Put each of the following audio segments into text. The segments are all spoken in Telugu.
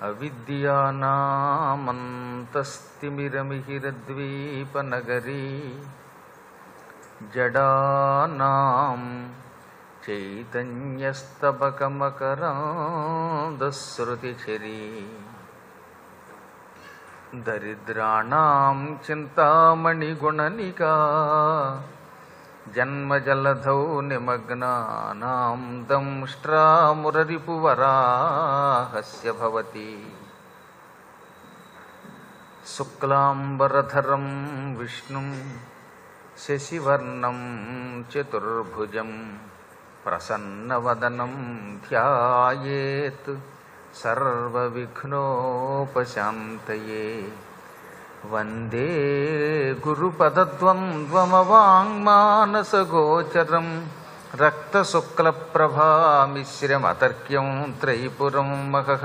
అవిద్యానామంతస్తిమిరమిహిరద్వీపనగరీ జడానాం చైతన్యస్తబకమకరాంధశ్రుతిచరీ దరిద్రాణం చింతామణిగుణనికా జన్మజలధౌ నిమగ్నానాం దంష్ట్రామురరిపువరాహస్య భవతి శుక్లాంబరధరం విష్ణుం శశివర్ణం చతుర్భుజం ప్రసన్నవదనం ధ్యాయేత్ సర్వవిఘ్నోపశాంతయే వందే గురుపదద్వంద్వమవాङ्మానసగోచరం రక్తశుక్లప్రభామిశ్రమతర్క్యం త్రైపురం మహః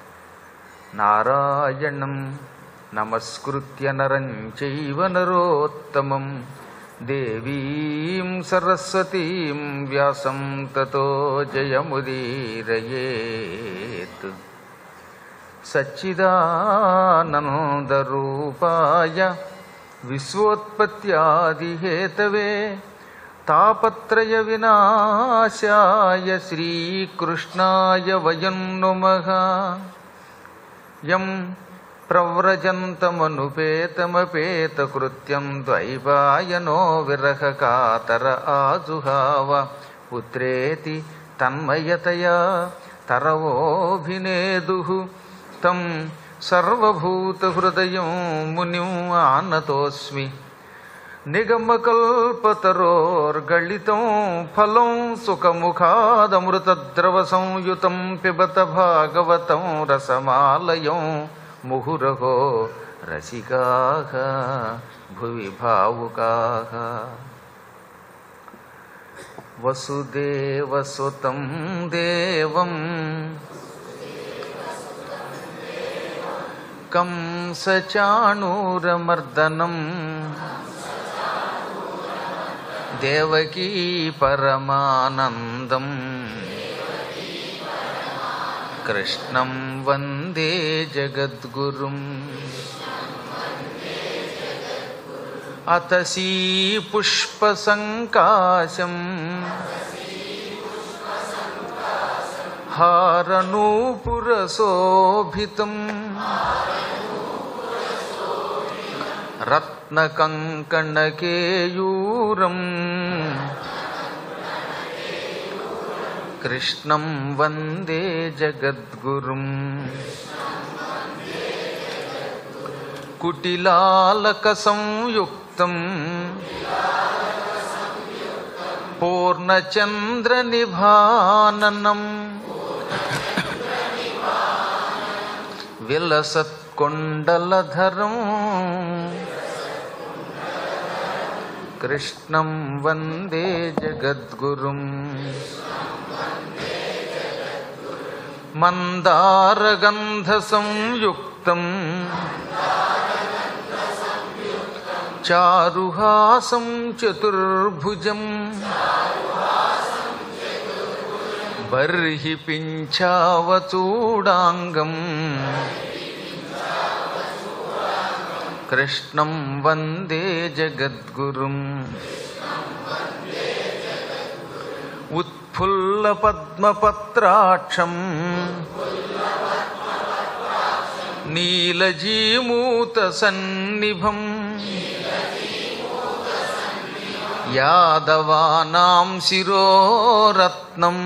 నారాయణం నమస్కృత్య నరం చైవ నరోత్తమం దేవీం సరస్వతీం వ్యాసం తతో జయముదీరయేత్ సచ్చిదానందరూపాయ విశ్వోత్పత్యాదిహేతవే తాపత్రయ వినాశాయ శ్రీకృష్ణాయ వయం నుమః యం ప్రవ్రజంతమనుపేతమపేతకృత్యం ద్వైపాయనో విరహకాతర ఆజుహావ పుత్రేతి తన్మయతయా తరవోభినేదుః తం సర్వభూతహృదయం మునిం ఆనతోస్మి నిగమకల్పతరోర్గళితం ఫలం సుఖముఖాదమృతద్రవసంయుతం పిబత భాగవతం రసమాలయం ముహురహో రసికాః భువి భావుకాః వసుదేవసుతం దేవం కంసచాణూరమర్దనం దేవకీ పరమానందం కృష్ణం వందే జగద్గురుం అతసీ పుష్పసంకాశం హారనూపురశోభితం రత్నకంకణకేయూరం కృష్ణం వందే జగద్గురుం కుటిలాలక సంయుక్తం పూర్ణచంద్ర నిభాననం విలసత్కొండలధరం కృష్ణం వందే జగద్గురుం మందారగంధసంయుక్తం చారుహాసం చతుర్భుజం బర్హి పింఛావచూడాంగం కృష్ణం వందే జగద్గురుం ఉత్ఫుల్లపద్మపత్రాక్షం నీలజీమూతసన్నిభం యాదవానాం శిరోరత్నం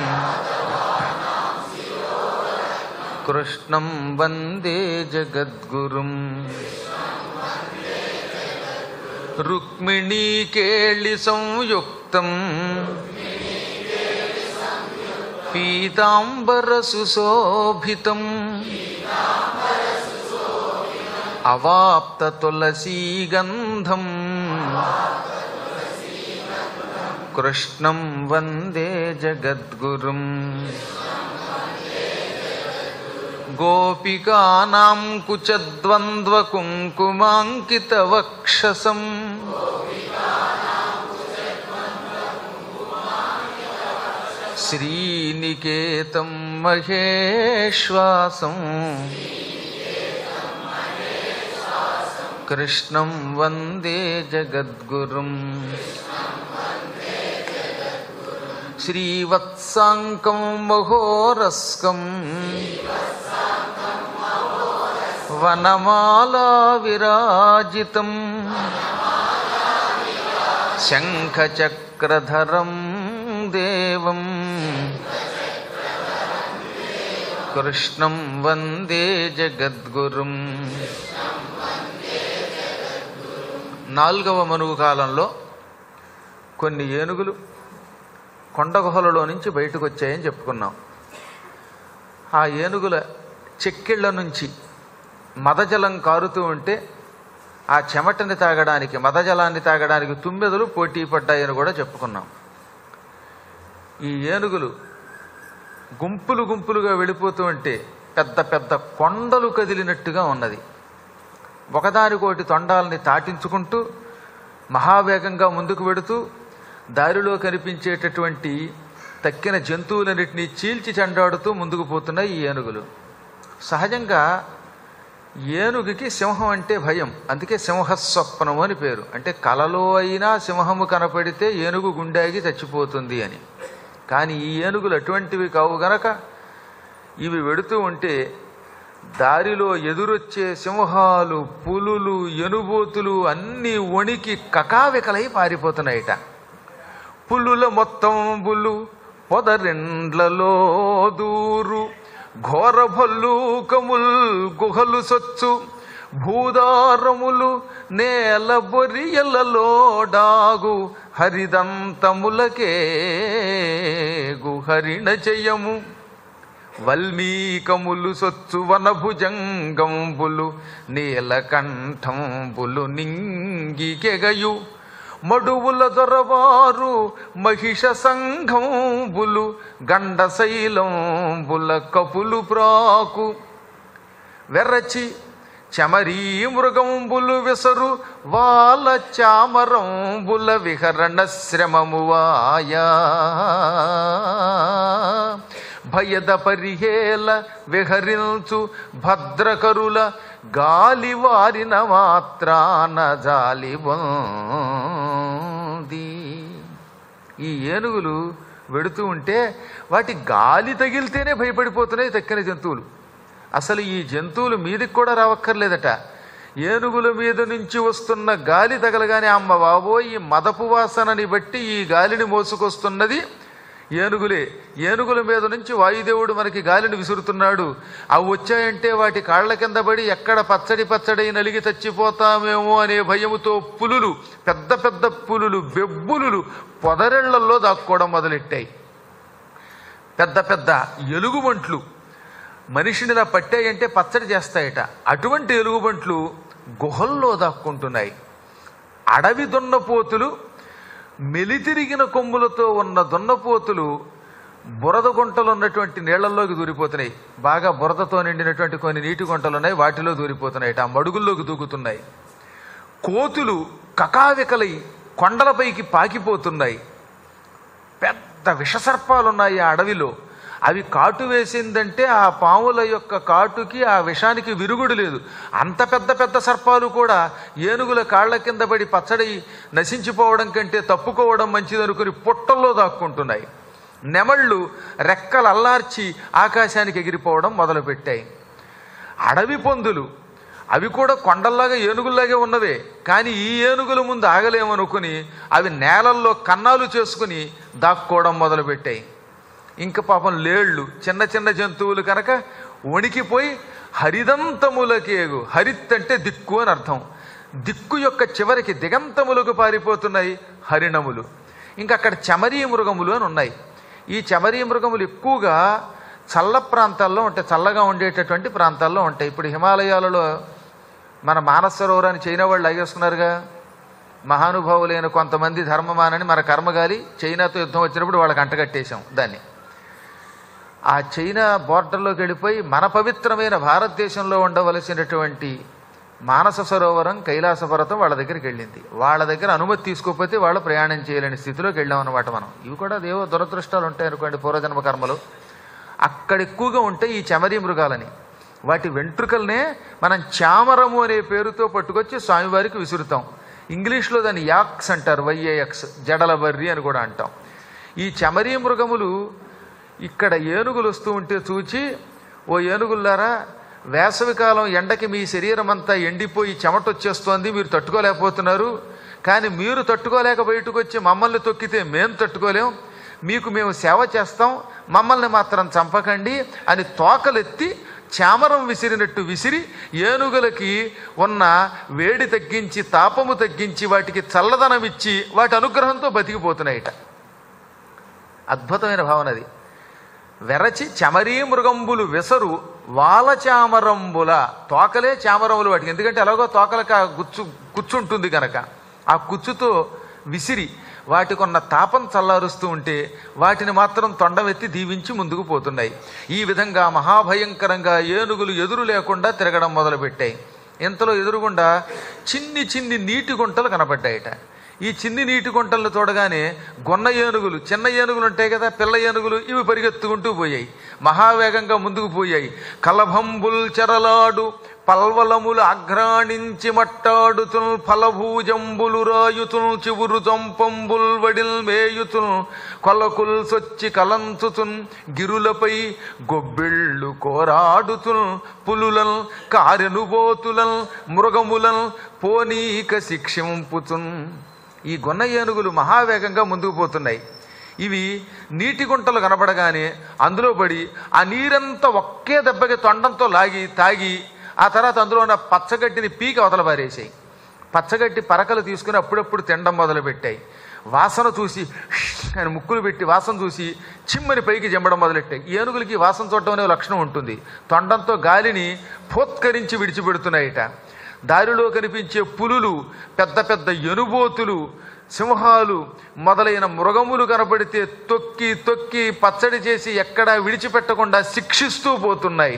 కృష్ణం వందే జగద్గురుం రుక్మిణీకేళి సంయుక్తం పీతాంబరసుశోభితం అవాప్త తులసీగంధం కృష్ణం వందే జగద్గురుం గోపికానాం కుచద్వంద్వకుంకుమాంకితవక్షసం శ్రీనికేతం మహేశ్వాసం కృష్ణం వందే జగద్గురుం శ్రీవత్సాంకం మహోరస్కం వనమాలా విరాజితం శంఖచక్రధరం దేవం కృష్ణం వందే జగద్గురుం నాలుగవ మనువు కాలంలో కొన్ని ఏనుగులు కొండ గుహలలో నుంచి బయటకు వచ్చాయని చెప్పుకున్నాం ఆ ఏనుగుల చెక్కిళ్ళ నుంచి మదజలం కారుతూ ఉంటే ఆ చెమటని తాగడానికి మదజలాన్ని తాగడానికి తుమ్మెదలు పోటీ పడ్డాయని కూడా చెప్పుకున్నాం ఈ ఏనుగులు గుంపులు గుంపులుగా వెళ్ళిపోతూ ఉంటే పెద్ద పెద్ద కొండలు కదిలినట్టుగా ఉన్నది ఒకదానికోటి తొండాలని తాటించుకుంటూ మహావేగంగా ముందుకు వెడుతూ దారిలో కనిపించేటటువంటి తక్కిన జంతువులన్నిటినీ చీల్చి చెండాడుతూ ముందుకు పోతున్నాయి ఈ ఏనుగులు సహజంగా ఏనుగుకి సింహం అంటే భయం అందుకే సింహస్వప్నము అని పేరు అంటే కలలో అయినా సింహము కనపడితే ఏనుగు గుండాగి చచ్చిపోతుంది అని కానీ ఈ ఏనుగులు అటువంటివి కావు గనక ఇవి వెడుతూ ఉంటే దారిలో ఎదురొచ్చే సింహాలు పులులు ఎనుబోతులు అన్నీ వణికి కకావికలై పారిపోతున్నాయిట పులుల మొత్తం బులు పొదరిండ్లలో దూరు ఘోర భల్లూకముల్ గుహలు సొచ్చు భూదారములు నేల బొరియలలో డాగు హరిదంతములకే గుహరిణ జయము వల్మీకములు సొచ్చు వనభుజంగంబులు నీలకంఠంబులు నింగికెగయు మడువుల దొరవారు మహిష సంఘంబులు గండశైలంబుల కపులు ప్రాకు వెర్రచి చమరీ మృగంబులు విసరు వాల చామరంబుల విహరణ శ్రమము వాయా భయద పరిహేల విహరించు భద్రకరుల గాలి వారిన మాత్రాన జాలి ఉంది ఈ ఏనుగులు వెడుతూ ఉంటే వాటి గాలి తగిలితేనే భయపడిపోతున్నాయి తక్కిన జంతువులు అసలు ఈ జంతువులు మీదకి కూడా రావక్కర్లేదట ఏనుగుల మీద నుంచి వస్తున్న గాలి తగలగానే అమ్మ బాబోయ్ ఈ మదపు వాసనని బట్టి ఈ గాలిని మోసుకొస్తున్నది ఏనుగులే ఏనుగుల మీద నుంచి వాయుదేవుడు మనకి గాలిని విసురుతున్నాడు అవి వచ్చాయంటే వాటి కాళ్ల కింద పడి ఎక్కడ పచ్చడి పచ్చడి నలిగి చచ్చిపోతామేమో అనే భయముతో పులులు పెద్ద పెద్ద పులులు బెబ్బులులు పొదరెళ్లల్లో దాక్కోవడం మొదలెట్టాయి పెద్ద పెద్ద ఎలుగుబంట్లు మనిషిని ఇలా పట్టాయంటే పచ్చడి చేస్తాయట అటువంటి ఎలుగుబంట్లు గుహల్లో దాక్కుంటున్నాయి అడవి దున్నపోతులు మెలితిరిగిన కొమ్ములతో ఉన్న దున్నపోతులు బురద గుంటలు ఉన్నటువంటి నీళ్లలోకి దూరిపోతున్నాయి బాగా బురదతో నిండినటువంటి కొన్ని నీటి గుంటలు ఉన్నాయి వాటిలో దూరిపోతున్నాయి ఆ మడుగుల్లోకి దూకుతున్నాయి కోతులు కకావికలై కొండలపైకి పాకిపోతున్నాయి పెద్ద విషసర్పాలు ఉన్నాయి ఆ అడవిలో అవి కాటు వేసిందంటే ఆ పాముల యొక్క కాటుకి ఆ విషానికి విరుగుడు లేదు అంత పెద్ద పెద్ద సర్పాలు కూడా ఏనుగుల కాళ్ల కింద పడి పచ్చడి నశించిపోవడం కంటే తప్పుకోవడం మంచిదనుకుని పుట్టల్లో దాక్కుంటున్నాయి నెమళ్ళు రెక్కలు అల్లార్చి ఆకాశానికి ఎగిరిపోవడం మొదలుపెట్టాయి అడవి పందులు అవి కూడా కొండల్లాగా ఏనుగుల్లాగే ఉన్నవే కానీ ఈ ఏనుగుల ముందు ఆగలేమనుకుని అవి నేలల్లో కన్నాలు చేసుకుని దాక్కోవడం మొదలుపెట్టాయి ఇంకా పాపం లేళ్ళు చిన్న చిన్న జంతువులు కనుక వణికిపోయి హరిదంతములకేగు హరిత్ అంటే దిక్కు అని అర్థం దిక్కు యొక్క చివరికి దిగంతములకు పారిపోతున్నాయి హరిణములు ఇంకా అక్కడ చమరీ మృగములు అని ఉన్నాయి ఈ చమరీ మృగములు ఎక్కువగా చల్ల ప్రాంతాల్లో ఉంటాయి చల్లగా ఉండేటటువంటి ప్రాంతాల్లో ఉంటాయి ఇప్పుడు హిమాలయాలలో మన మానస సరోవరాన్ని చైనా వాళ్ళు లాగేసుకున్నారుగా మహానుభావులైన కొంతమంది ధర్మమానని మన కర్మగాలి చైనాతో యుద్ధం వచ్చినప్పుడు వాళ్ళకి అంటగట్టేశాం దాన్ని ఆ చైనా బోర్డర్లోకి వెళ్ళిపోయి మన పవిత్రమైన భారతదేశంలో ఉండవలసినటువంటి మానస సరోవరం కైలాస పర్వతం వాళ్ళ దగ్గరికి వెళ్ళింది వాళ్ళ దగ్గర అనుమతి తీసుకోకపోతే వాళ్ళు ప్రయాణం చేయలేని స్థితిలోకి వెళ్ళాం అనమాట మనం ఇవి కూడా దేవో దురదృష్టాలు ఉంటాయి అనుకోండి పూర్వజన్మ కర్మలు అక్కడ ఎక్కువగా ఉంటాయి ఈ చెమరీ మృగాలని వాటి వెంట్రుకల్నే మనం చామరము అనే పేరుతో పట్టుకొచ్చి స్వామివారికి విసురుతాం ఇంగ్లీష్లో దాన్ని యాక్స్ అంటారు వైఏఎక్స్ జడల బర్రి అని కూడా అంటాం ఈ చెమరీ మృగములు ఇక్కడ ఏనుగులు వస్తూ ఉంటే చూచి ఓ ఏనుగుల్లారా వేసవికాలం ఎండకి మీ శరీరం అంతా ఎండిపోయి చెమట వచ్చేస్తోంది మీరు తట్టుకోలేకపోతున్నారు కానీ మీరు తట్టుకోలేక బయటకు వచ్చి మమ్మల్ని తొక్కితే మేము తట్టుకోలేం మీకు మేము సేవ చేస్తాం మమ్మల్ని మాత్రం చంపకండి అని తోకలెత్తి చామరం విసిరినట్టు విసిరి ఏనుగులకి ఉన్న వేడి తగ్గించి తాపము తగ్గించి వాటికి చల్లదనం ఇచ్చి వాటి అనుగ్రహంతో బతికిపోతున్నాయిట అద్భుతమైన భావన అది వెరచి చమరీ మృగంబులు వెసరు వాల చామరంబుల తోకలే చామరములు వాటికి ఎందుకంటే ఎలాగో తోకలకి ఆ గుచ్చు కూర్చుంటుంది గనక ఆ కుచ్చుతో విసిరి వాటికి ఉన్న తాపం చల్లారుస్తూ ఉంటే వాటిని మాత్రం తొండమెత్తి దీవించి ముందుకు పోతున్నాయి ఈ విధంగా మహాభయంకరంగా ఏనుగులు ఎదురు లేకుండా తిరగడం మొదలుపెట్టాయి ఇంతలో ఎదురుగుండా చిన్ని చిన్ని నీటి గుంటలు కనబడ్డాయట ఈ చిన్ని నీటి గుంటలను చూడగానే గొన్న ఏనుగులు చిన్న ఏనుగులు ఉంటాయి కదా పిల్ల ఏనుగులు ఇవి పరిగెత్తుకుంటూ పోయాయి మహావేగంగా ముందుకు పోయాయి కలభంబుల్ చెరలాడు పల్వలములు అఘ్రాణించి మట్టాడుతుల్ ఫలభూజంబులు రాయుతుల్ చివురు చంపంబుల్ వడిల్ మేయుతుల్ కొలకుల్ సొచ్చి కలంచుతున్ గిరులపై గొబ్బిళ్ళు కోరాడుతుల్ పులులన్ కారెనుబోతులన్ మృగములన్ పోనీక శిక్షింపుతున్ ఈ గొన్న ఏనుగులు మహావేగంగా ముందుకు పోతున్నాయి ఇవి నీటి గుంటలు కనబడగానే అందులో పడి ఆ నీరంతా ఒకే దెబ్బకి తొండంతో లాగి తాగి ఆ తర్వాత అందులో ఉన్న పచ్చగడ్డిని పీకి అవతల పారేసాయి పచ్చగడ్డి పరకలు తీసుకుని అప్పుడప్పుడు తినడం మొదలుపెట్టాయి వాసన చూసి అని ముక్కులు పెట్టి వాసన చూసి చిమ్మని పైకి జమ్మడం మొదలెట్టాయి ఏనుగులకి వాసన చూడటం అనే లక్షణం ఉంటుంది తొండంతో గాలిని ఫోత్కరించి విడిచిపెడుతున్నాయిట దారిలో కనిపించే పులులు పెద్ద పెద్ద ఎనుబోతులు సింహాలు మొదలైన మృగములు కనబడితే తొక్కి తొక్కి పచ్చడి చేసి ఎక్కడా విడిచిపెట్టకుండా శిక్షిస్తూ పోతున్నాయి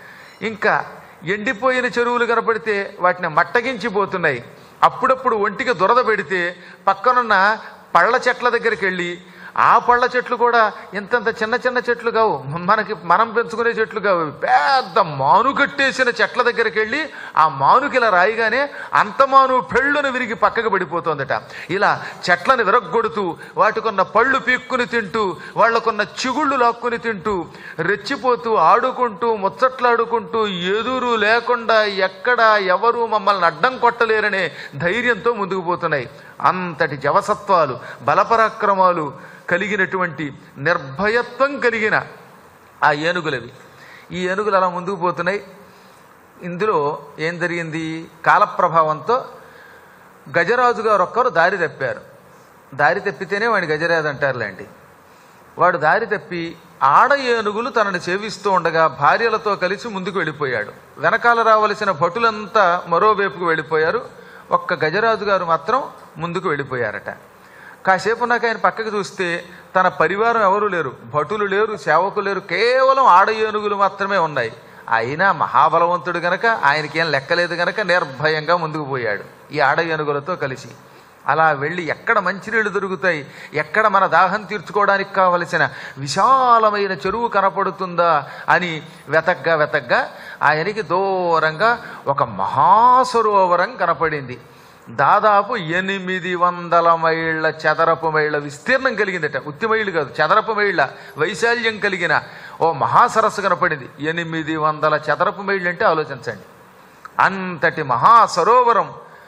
ఇంకా ఎండిపోయిన చెరువులు కనపడితే వాటిని మట్టగించిపోతున్నాయి అప్పుడప్పుడు ఒంటికి దురద పెడితే పక్కనున్న పళ్ళ చెట్ల దగ్గరికి వెళ్ళి ఆ పళ్ళ చెట్లు కూడా ఇంతంత చిన్న చిన్న చెట్లు కావు మనకి మనం పెంచుకునే చెట్లు కావు అవి పెద్ద మాను కట్టేసిన చెట్ల దగ్గరికి వెళ్ళి ఆ మానుకి ఇలా రాయిగానే అంత మాను పెళ్ళును విరిగి పక్కకు పడిపోతుందట ఇలా చెట్లను విరగ్గొడుతూ వాటికున్న పళ్ళు పీక్కుని తింటూ వాళ్లకున్న చిగుళ్ళు లాక్కుని తింటూ రెచ్చిపోతూ ఆడుకుంటూ ముచ్చట్లాడుకుంటూ ఎదురు లేకుండా ఎక్కడ ఎవరు మమ్మల్ని అడ్డం కొట్టలేరనే ధైర్యంతో ముందుకు పోతున్నాయి అంతటి జవసత్వాలు బలపరాక్రమాలు కలిగినటువంటి నిర్భయత్వం కలిగిన ఆ ఏనుగులవి ఈ ఏనుగులు అలా ముందుకు పోతున్నాయి ఇందులో ఏం జరిగింది కాలప్రభావంతో గజరాజు గారు ఒక్కరు దారి తప్పారు దారి తప్పితేనే వాడిని గజరాజు అంటారులేండి వాడు దారి తప్పి ఆడ ఏనుగులు తనని సేవిస్తూ ఉండగా భార్యలతో కలిసి ముందుకు వెళ్ళిపోయాడు వెనకాల రావలసిన భటులంతా మరోవైపుకు వెళ్ళిపోయారు ఒక్క గజరాజు గారు మాత్రం ముందుకు వెళ్ళిపోయారట కాసేపు నాకు ఆయన పక్కకు చూస్తే తన పరివారం ఎవరూ లేరు భటులు లేరు సేవకులు లేరు కేవలం ఆడ ఏనుగులు మాత్రమే ఉన్నాయి అయినా మహాబలవంతుడు గనక ఆయనకి ఏం లెక్కలేదు గనక నిర్భయంగా ముందుకు పోయాడు ఈ ఆడ ఏనుగులతో కలిసి అలా వెళ్ళి ఎక్కడ మంచినీళ్లు దొరుకుతాయి ఎక్కడ మన దాహం తీర్చుకోవడానికి కావలసిన విశాలమైన చెరువు కనపడుతుందా అని వెతగ్గా వెతగ్గా ఆయనకి దూరంగా ఒక మహాసరోవరం కనపడింది దాదాపు ఎనిమిది వందల మైళ్ళ చదరపు మైళ్ళ విస్తీర్ణం కలిగిందట ఉత్తి మైళ్ళు కాదు చదరపు మైళ్ళ వైశాల్యం కలిగిన ఓ మహాసరస్సు కనపడింది ఎనిమిది వందల చదరపు మైళ్ళు అంటే ఆలోచించండి అంతటి మహాసరోవరం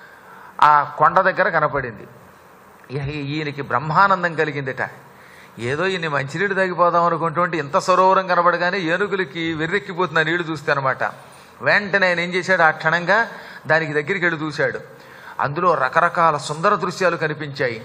ఆ కొండ దగ్గర కనపడింది ఈ- ఈయనకి బ్రహ్మానందం కలిగిందిట ఏదో ఇన్ని మంచినీళ్ళు తాగిపోదాం అనుకుంటుంటే ఇంత సరోవరం కనబడగానే ఏనుగులకి వెర్రెక్కిపోతున్న నీళ్లు చూస్తే అనమాట వెంటనే ఆయన ఏం చేశాడు ఆ క్షణంగా దానికి దగ్గరికి వెళ్ళి చూశాడు అందులో రకరకాల సుందర దృశ్యాలు కనిపించాయి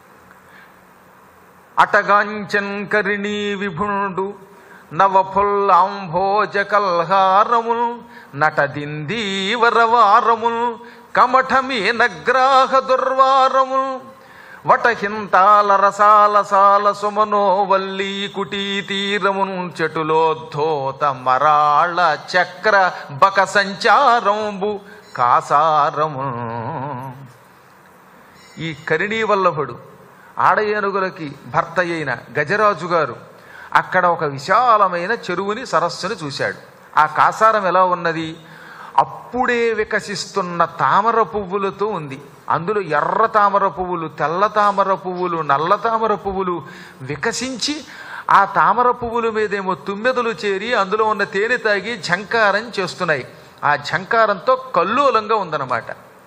అటగాంచన్ కరిణీ విభుణుడు నవఫుల్లాంభోజ కల్హారముల్ నటదిందీవరవారముల్ కమఠమే నగ్రాహ దుర్వారముల్ వటహింతాల రసాల సాల సుమనో వల్లీ కుటీ తీరమున్ చెటులోద్ధోత మరాళ చక్ర బక సంచారంబు కాసారము ఈ కరిణీ వల్లభుడు ఆడ ఏనుగులకి భర్త అయిన గజరాజు గారు అక్కడ ఒక విశాలమైన చెరువుని సరస్సుని చూశాడు ఆ కాసారం ఎలా ఉన్నది అప్పుడే వికసిస్తున్న తామర పువ్వులతో ఉంది అందులో ఎర్ర తామర పువ్వులు తెల్ల తామర పువ్వులు నల్ల తామర పువ్వులు వికసించి ఆ తామర పువ్వుల మీదేమో తుమ్మెదలు చేరి అందులో ఉన్న తేనె తాగి ఝంకారం చేస్తున్నాయి ఆ ఝంకారంతో కల్లోలంగా ఉందన్నమాట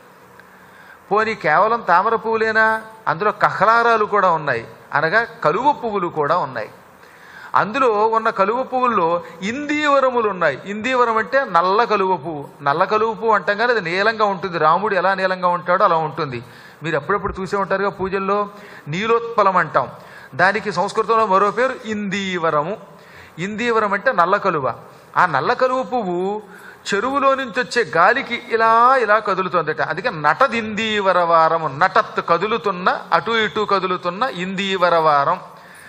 పోనీ కేవలం తామర పువ్వులేనా అందులో కహ్లారాలు కూడా ఉన్నాయి అనగా కలువ పువ్వులు కూడా ఉన్నాయి అందులో ఉన్న కలువ పువ్వుల్లో ఇందీవరములు ఉన్నాయి ఇందీవరం అంటే నల్ల కలువ పువ్వు నల్ల కలువ పువ్వు అంటాం కానీ అది నీలంగా ఉంటుంది రాముడు ఎలా నీలంగా ఉంటాడో అలా ఉంటుంది మీరు అప్పుడప్పుడు చూసే ఉంటారుగా పూజల్లో నీలోత్పలం అంటాం దానికి సంస్కృతంలో మరో పేరు ఇందీవరము ఇందీవరం అంటే నల్ల కలువ ఆ నల్ల కలువ పువ్వు చెరువులో నుంచి వచ్చే గాలికి ఇలా ఇలా కదులుతుందట అందుకే నటదిందీవరవారము నటత్ కదులుతున్న అటు ఇటు కదులుతున్న ఇందీవరవారం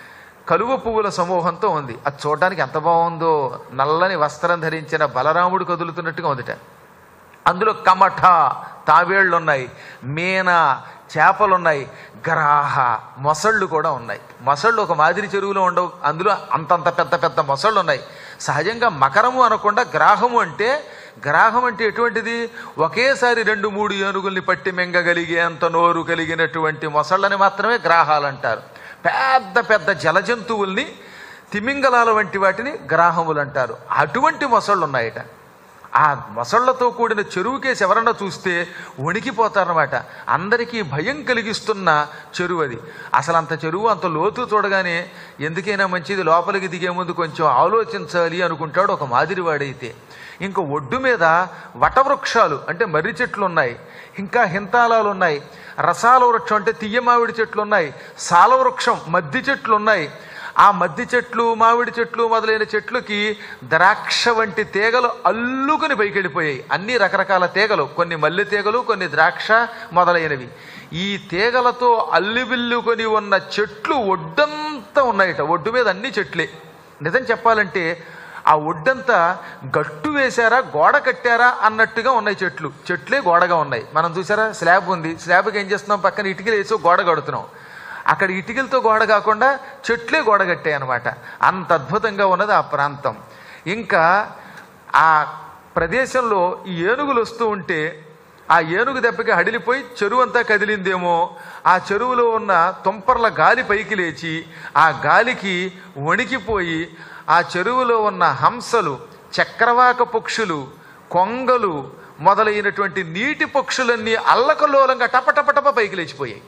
కలువ పువ్వుల సమూహంతో ఉంది అది చూడడానికి ఎంత బాగుందో నల్లని వస్త్రం ధరించిన బలరాముడు కదులుతున్నట్టుగా ఉందిట అందులో కమఠ తావేళ్లున్నాయి మీన చేపలున్నాయి గ్రాహ మొసళ్ళు కూడా ఉన్నాయి మొసళ్ళు ఒక మాదిరి చెరువులో ఉండవు అందులో అంతంత పెద్ద పెద్ద మొసళ్ళు ఉన్నాయి సహజంగా మకరము అనకుండా గ్రాహము అంటే గ్రాహం అంటే ఎటువంటిది ఒకేసారి రెండు మూడు ఏనుగుల్ని పట్టి మింగగలిగే అంత నోరు కలిగినటువంటి మొసళ్ళని మాత్రమే గ్రాహాలు అంటారు పెద్ద పెద్ద జలజంతువుల్ని తిమింగలాల వంటి వాటిని గ్రాహములు అంటారు అటువంటి మొసళ్ళు ఉన్నాయట ఆ మొసళ్లతో కూడిన చెరువుకేసి ఎవరన్నా చూస్తే వణికిపోతారనమాట అందరికీ భయం కలిగిస్తున్న చెరువు అది అసలు అంత చెరువు అంత లోతు చూడగానే ఎందుకైనా మంచిది లోపలికి దిగే ముందు కొంచెం ఆలోచించాలి అనుకుంటాడు ఒక మాదిరివాడైతే ఇంకా ఒడ్డు మీద వటవృక్షాలు అంటే మర్రి చెట్లు ఉన్నాయి ఇంకా హింతాలాలు ఉన్నాయి రసాల వృక్షం అంటే తియ్య మామిడి చెట్లు ఉన్నాయి సాల వృక్షం మద్ది చెట్లు ఉన్నాయి ఆ మద్ది చెట్లు మామిడి చెట్లు మొదలైన చెట్లకి ద్రాక్ష వంటి తీగలు అల్లుకుని పైకెళ్ళిపోయాయి అన్ని రకరకాల తీగలు కొన్ని మల్లె తీగలు కొన్ని ద్రాక్ష మొదలైనవి ఈ తీగలతో అల్లిబిల్లుకొని ఉన్న చెట్లు ఒడ్డంతా ఉన్నాయట ఒడ్డు మీద అన్ని చెట్లే నిజం చెప్పాలంటే ఆ ఒడ్డంతా గట్టు వేశారా గోడ కట్టారా అన్నట్టుగా ఉన్నాయి చెట్లు చెట్లే గోడగా ఉన్నాయి మనం చూసారా స్లాబ్ ఉంది స్లాబ్కి ఏం చేస్తున్నాం పక్కన ఇటుకలు వేసి ఒక గోడ కడుతున్నాం అక్కడ ఇటుకలతో గోడ కాకుండా చెట్లే గోడ కట్టాయి అనమాట అంత అద్భుతంగా ఉన్నది ఆ ప్రాంతం ఇంకా ఆ ప్రదేశంలో ఈ ఏనుగులు వస్తూ ఉంటే ఆ ఏనుగు దెబ్బకి హడిలిపోయి చెరువు అంతా కదిలిందేమో ఆ చెరువులో ఉన్న తుంపర్ల గాలి పైకి లేచి ఆ గాలికి వణికిపోయి ఆ చెరువులో ఉన్న హంసలు చక్రవాక పక్షులు కొంగలు మొదలైనటువంటి నీటి పక్షులన్నీ అల్లకల్లోలంగా టపటపటప పైకి లేచిపోయాయి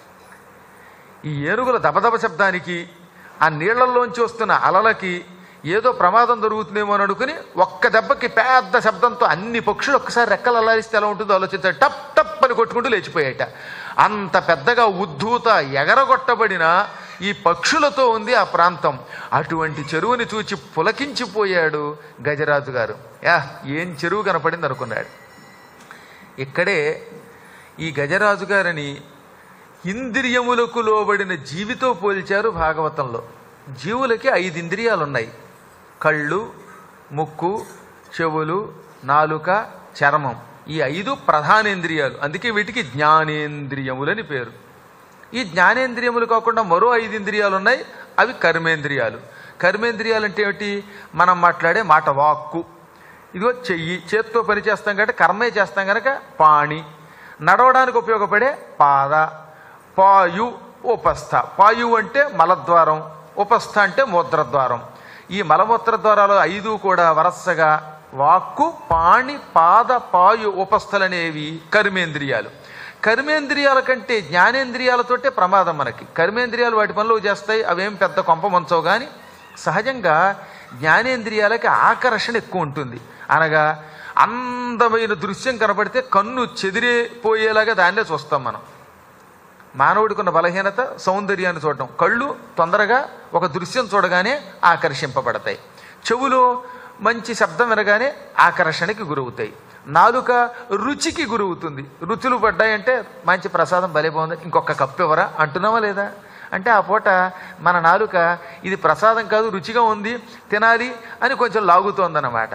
ఈ ఏనుగుల దబదబ శబ్దానికి ఆ నీళ్లలోంచి వస్తున్న అలలకి ఏదో ప్రమాదం జరుగుతుందేమో అని అనుకుని ఒక్క దెబ్బకి పెద్ద శబ్దంతో అన్ని పక్షులు ఒక్కసారి రెక్కలు అల్లారిస్తే ఎలా ఉంటుందో ఆలోచించారు టప్ టప్ అని కొట్టుకుంటూ లేచిపోయాయట అంత పెద్దగా ఉద్ధూత ఎగరగొట్టబడిన ఈ పక్షులతో ఉంది ఆ ప్రాంతం అటువంటి చెరువుని చూచి పులకించిపోయాడు గజరాజు గారు యా ఏం చెరువు కనపడింది అనుకున్నాడు ఇక్కడే ఈ గజరాజు గారిని ఇంద్రియములకు లోబడిన జీవితో పోల్చారు భాగవతంలో జీవులకి ఐదు ఇంద్రియాలు ఉన్నాయి కళ్ళు ముక్కు చెవులు నాలుక చర్మం ఈ ఐదు ప్రధానేంద్రియాలు అందుకే వీటికి జ్ఞానేంద్రియములని పేరు ఈ జ్ఞానేంద్రియములు కాకుండా మరో ఐదు ఇంద్రియాలు ఉన్నాయి అవి కర్మేంద్రియాలు కర్మేంద్రియాలు అంటే ఏమిటి మనం మాట్లాడే మాట వాక్కు ఇదిగో చెయ్యి చేత్తో పని చేస్తాం కాబట్టి కర్మే చేస్తాం కనుక పాణి నడవడానికి ఉపయోగపడే పాద పాయు ఉపస్థ పాయు అంటే మలద్వారం ఉపస్థ అంటే మూత్రద్వారం ఈ మలమూత్ర ద్వారాలు ఐదు కూడా వరసగా వాక్కు పాణి పాద పాయు ఉపస్థలనేవి కర్మేంద్రియాలు కర్మేంద్రియాల కంటే జ్ఞానేంద్రియాలతోటే ప్రమాదం మనకి కర్మేంద్రియాలు వాటి పనులు చేస్తాయి అవేం పెద్ద కొంప మంచవు కానీ సహజంగా జ్ఞానేంద్రియాలకి ఆకర్షణ ఎక్కువ ఉంటుంది అనగా అందమైన దృశ్యం కనపడితే కన్ను చెదిరిపోయేలాగా దాన్నే చూస్తాం మనం మానవుడికి ఉన్న బలహీనత సౌందర్యాన్ని చూడటం కళ్ళు తొందరగా ఒక దృశ్యం చూడగానే ఆకర్షింపబడతాయి చెవులో మంచి శబ్దం వినగానే ఆకర్షణకి గురవుతాయి నాలుక రుచికి గురవుతుంది రుచులు పడ్డాయంటే మంచి ప్రసాదం భలే బాగుంది ఇంకొక కప్పు ఇవ్వరా అంటున్నావా లేదా అంటే ఆ పూట మన నాలుక ఇది ప్రసాదం కాదు రుచిగా ఉంది తినాలి అని కొంచెం లాగుతోందన్నమాట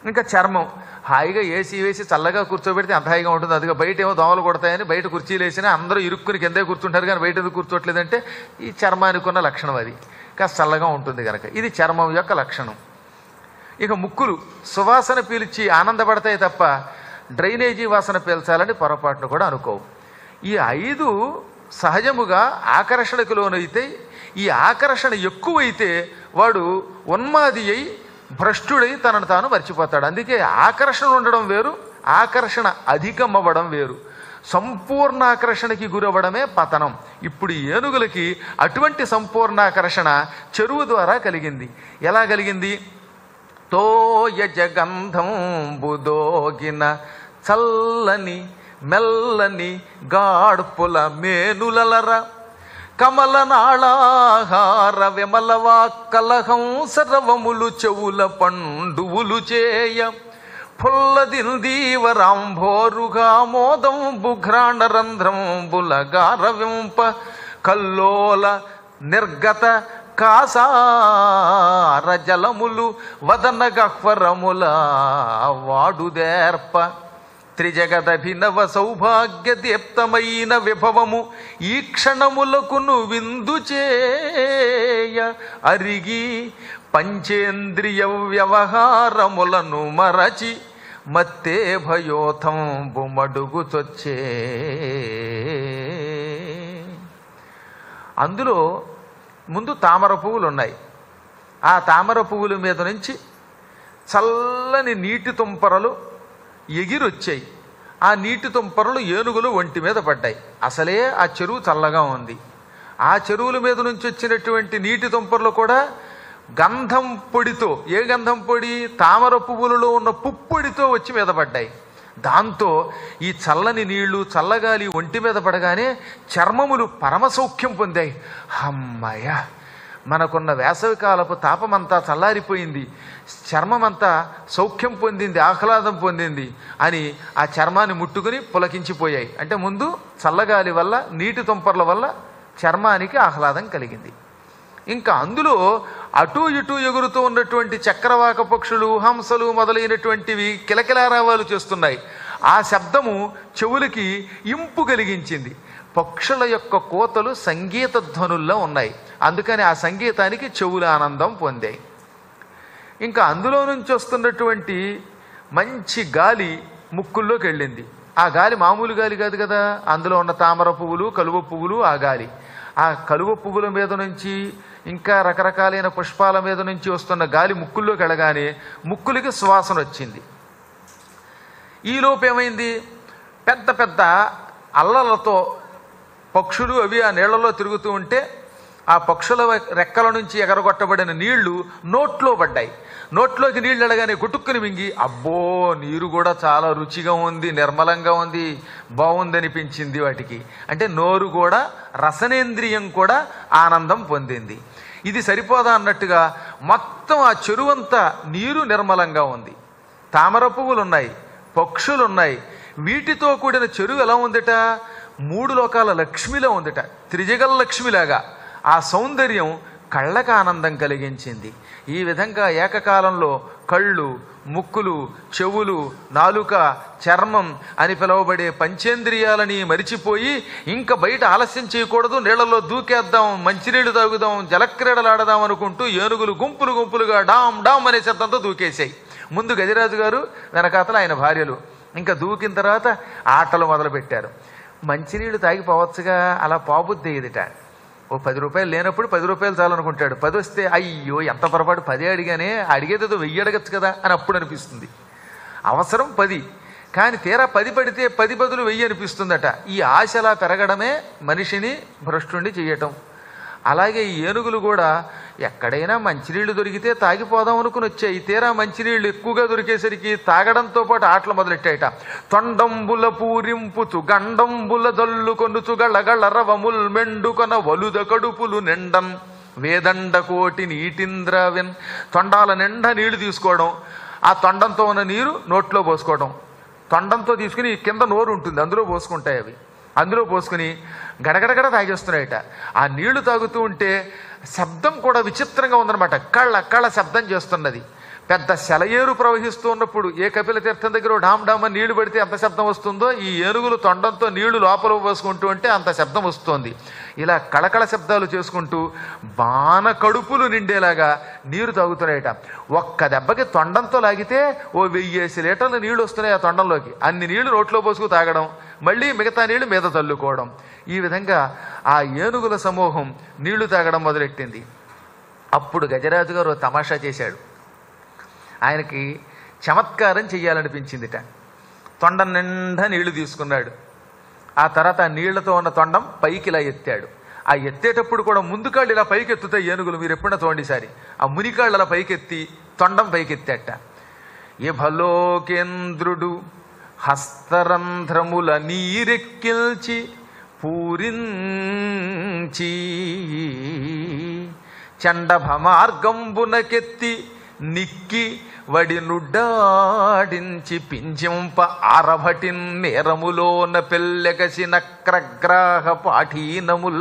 ఇంకా చర్మం హాయిగా ఏసీ వేసి చల్లగా కూర్చోబెడితే అంత హాయిగా ఉంటుంది అదిగా బయట ఏమో దోమలు కొడతాయని బయట కుర్చీలు వేసినా అందరూ ఇరుక్కుని కిందే కూర్చుంటారు కానీ బయట ఎందుకు కూర్చోట్లేదంటే ఈ చర్మానికి ఉన్న లక్షణం అది కాస్త చల్లగా ఉంటుంది కనుక ఇది చర్మం యొక్క లక్షణం ఇక ముక్కులు సువాసన పీల్చి ఆనందపడతాయి తప్ప డ్రైనేజీ వాసన పీల్చాలని పొరపాటును కూడా అనుకోవు ఈ ఐదు సహజముగా ఆకర్షణకు లోనైతే ఈ ఆకర్షణ ఎక్కువైతే వాడు ఉన్మాది అయి భ్రష్టుడై తనను తాను మర్చిపోతాడు అందుకే ఆకర్షణ ఉండడం వేరు ఆకర్షణ అధికమవ్వడం వేరు సంపూర్ణ ఆకర్షణకి గురవ్వడమే పతనం ఇప్పుడు ఈ ఏనుగులకి అటువంటి సంపూర్ణాకర్షణ చెరువు ద్వారా కలిగింది ఎలా కలిగింది తోయ జగంధం బుదోగిన చల్లని మెల్లని గాడ్పుల మేనులలర కమల నాళాహార విమలవా కలహంసరవములు చెవుల పండువులు చేయ ఫుల్లదిందీవరాంభోరుగా మోదం బుఘ్రాణరంధ్రంబుల గారవింప కల్లోల నిర్గత కాసార జలములు వదన గహ్వరముల వాడుదేర్ప త్రిజగదభినవ సౌభాగ్య దీప్తమైన విభవము ఈ క్షణములకును విందు చేయ అరిగి పంచేంద్రియ వ్యవహారములను మరచి మత్తే భయోథంబు మడుగుచొచ్చే అందులో ముందు తామర పువ్వులు ఉన్నాయి ఆ తామర పువ్వుల మీద నుంచి చల్లని నీటి తుంపరలు ఎగిరొచ్చాయి ఆ నీటి తుంపరలు ఏనుగులు ఒంటి మీద పడ్డాయి అసలే ఆ చెరువు చల్లగా ఉంది ఆ చెరువుల మీద నుంచి వచ్చినటువంటి నీటి తుంపరలు కూడా గంధం పొడితో ఏ గంధం పొడి తామర పువ్వులలో ఉన్న పుప్పొడితో వచ్చి మీద పడ్డాయి దాంతో ఈ చల్లని నీళ్లు చల్లగాలి ఒంటి మీద పడగానే చర్మములు పరమసౌఖ్యం పొందాయి అమ్మయ్య మనకున్న వేసవికాలపు తాపమంతా చల్లారిపోయింది చర్మమంతా సౌఖ్యం పొందింది ఆహ్లాదం పొందింది అని ఆ చర్మాన్ని ముట్టుకుని పులకించిపోయాయి అంటే ముందు చల్లగాలి వల్ల నీటి తుంపర్ల వల్ల చర్మానికి ఆహ్లాదం కలిగింది ఇంకా అందులో అటు ఇటు ఎగురుతూ ఉన్నటువంటి చక్రవాక పక్షులు హంసలు మొదలైనటువంటివి కిలకిలారావాలు చేస్తున్నాయి ఆ శబ్దము చెవులకి ఇంపు కలిగించింది పక్షుల యొక్క కోతలు సంగీత ధ్వనుల్లో ఉన్నాయి అందుకని ఆ సంగీతానికి చెవుల ఆనందం పొందాయి ఇంకా అందులో నుంచి వస్తున్నటువంటి మంచి గాలి ముక్కుల్లోకి వెళ్ళింది ఆ గాలి మామూలు గాలి కాదు కదా అందులో ఉన్న తామర పువ్వులు కలువ పువ్వులు ఆ గాలి ఆ కలువ పువ్వుల మీద నుంచి ఇంకా రకరకాలైన పుష్పాల మీద నుంచి వస్తున్న గాలి ముక్కుల్లోకి వెళ్ళగానే ముక్కులకి సువాసన వచ్చింది ఈలోపు ఏమైంది పెద్ద పెద్ద అల్లలతో పక్షులు అవి ఆ నీళ్లలో తిరుగుతూ ఉంటే ఆ పక్షుల రెక్కల నుంచి ఎగరగొట్టబడిన నీళ్లు నోట్లో పడ్డాయి నోట్లోకి నీళ్ళు వెళ్ళగానే గుటుక్కుని మింగి అబ్బో నీరు కూడా చాలా రుచిగా ఉంది నిర్మలంగా ఉంది బాగుంది అనిపించింది వాటికి అంటే నోరు కూడా రసనేంద్రియం కూడా ఆనందం పొందింది ఇది సరిపోదా అన్నట్టుగా మొత్తం ఆ చెరువంతా నీరు నిర్మలంగా ఉంది తామర పువ్వులు ఉన్నాయి పక్షులు ఉన్నాయి వీటితో కూడిన చెరువు ఎలా ఉందట మూడు లోకాల లక్ష్మిలో ఉందట త్రిజగల లక్ష్మిలాగా ఆ సౌందర్యం కళ్ళకు ఆనందం కలిగించింది ఈ విధంగా ఏకకాలంలో కళ్ళు ముక్కులు చెవులు నాలుక చర్మం అని పిలువబడే పంచేంద్రియాలని మరిచిపోయి ఇంకా బయట ఆలస్యం చేయకూడదు నీళ్లలో దూకేద్దాం మంచినీళ్లు తాగుదాం జలక్రీడలాడదాం అనుకుంటూ ఏనుగులు గుంపులు గుంపులుగా డామ్ డామ్ అనే శబ్దంతో దూకేశాయి ముందు గజరాజు గారు వెనకాతల ఆయన భార్యలు ఇంకా దూకిన తర్వాత ఆటలు మొదలుపెట్టారు మంచినీళ్ళు తాగిపోవచ్చుగా అలా పాబుద్ది ఇదిట ఓ పది రూపాయలు లేనప్పుడు పది రూపాయలు చాలనుకుంటాడు పది వస్తే అయ్యో ఎంత పొరపాటు పదే అడిగానే అడిగేదేదో వెయ్యి అడగచ్చు కదా అని అప్పుడు అనిపిస్తుంది అవసరం పది కానీ తీరా పది పడితే పది బదులు వెయ్యి అనిపిస్తుందట ఈ ఆశలా పెరగడమే మనిషిని భ్రష్టుణ్ణి చేయటం అలాగే ఈ ఏనుగులు కూడా ఎక్కడైనా మంచినీళ్లు దొరికితే తాగిపోదాం అనుకుని వచ్చాయి తీరా మంచినీళ్లు ఎక్కువగా దొరికేసరికి తాగడంతో పాటు ఆటలు మొదలెట్టాయట తొండంబుల పూరింపుచు గండంబుల దల్లు కొనుచు గళ్ళగళ్ళరవముల్ మెండుకొన వలుద కడుపులు నిండన్ వేదండ కోటి నీటింద్రవెన్ తొండాల నిండా నీళ్లు తీసుకోవడం ఆ తొండంతో ఉన్న నీరు నోట్లో పోసుకోవడం తొండంతో తీసుకుని కింద నోరు ఉంటుంది అందులో పోసుకుంటాయి అవి అందులో పోసుకుని గడగడగడ తాగేస్తున్నాయట ఆ నీళ్లు తాగుతూ ఉంటే శబ్దం కూడా విచిత్రంగా ఉందన్నమాట కళ్ళ కళ్ళ శబ్దం చేస్తున్నది పెద్ద సెలయేరు ప్రవహిస్తూ ఉన్నప్పుడు ఏ కపిల తీర్థం దగ్గర ఓ డామ్ డామ్ అని నీళ్లు పడితే ఎంత శబ్దం వస్తుందో ఈ ఏనుగులు తొండంతో నీళ్లు లోపల పోసుకుంటూ ఉంటే అంత శబ్దం వస్తోంది ఇలా కళకళ శబ్దాలు చేసుకుంటూ బాణ కడుపులు నిండేలాగా నీరు తాగుతున్నాయట ఒక్క దెబ్బకి తొండంతో లాగితే ఓ వెయ్యేసి లీటర్లు నీళ్లు వస్తున్నాయి ఆ తొండంలోకి అన్ని నీళ్లు నోట్లో పోసుకు తాగడం మళ్ళీ మిగతా నీళ్లు మీద తల్లుకోవడం ఈ విధంగా ఆ ఏనుగుల సమూహం నీళ్లు తాగడం మొదలెట్టింది అప్పుడు గజరాజు గారు ఓ తమాషా చేశాడు ఆయనకి చమత్కారం చెయ్యాలనిపించిందిట తొండం నిండా నీళ్లు తీసుకున్నాడు ఆ తర్వాత ఆ నీళ్లతో ఉన్న తొండం పైకి ఇలా ఎత్తాడు ఆ ఎత్తేటప్పుడు కూడా ముందు కాళ్ళు ఇలా పైకి ఎత్తుతాయి ఏనుగులు మీరు ఎప్పుడైనా తోండిసారి ఆ మునికాళ్ళు అలా పైకెత్తి తొండం పైకెత్తాట ఇభలోకేంద్రుడు హస్తరంధ్రముల నీరెక్కిల్చి పూరించి చండభ మార్గంబునకెత్తి నిక్కి వడి నుడ్డాడించి పింజింప ఆరభటిన్ నేరములోన పెల్లెగసిన క్రగ్రాహ పాఠీనముల్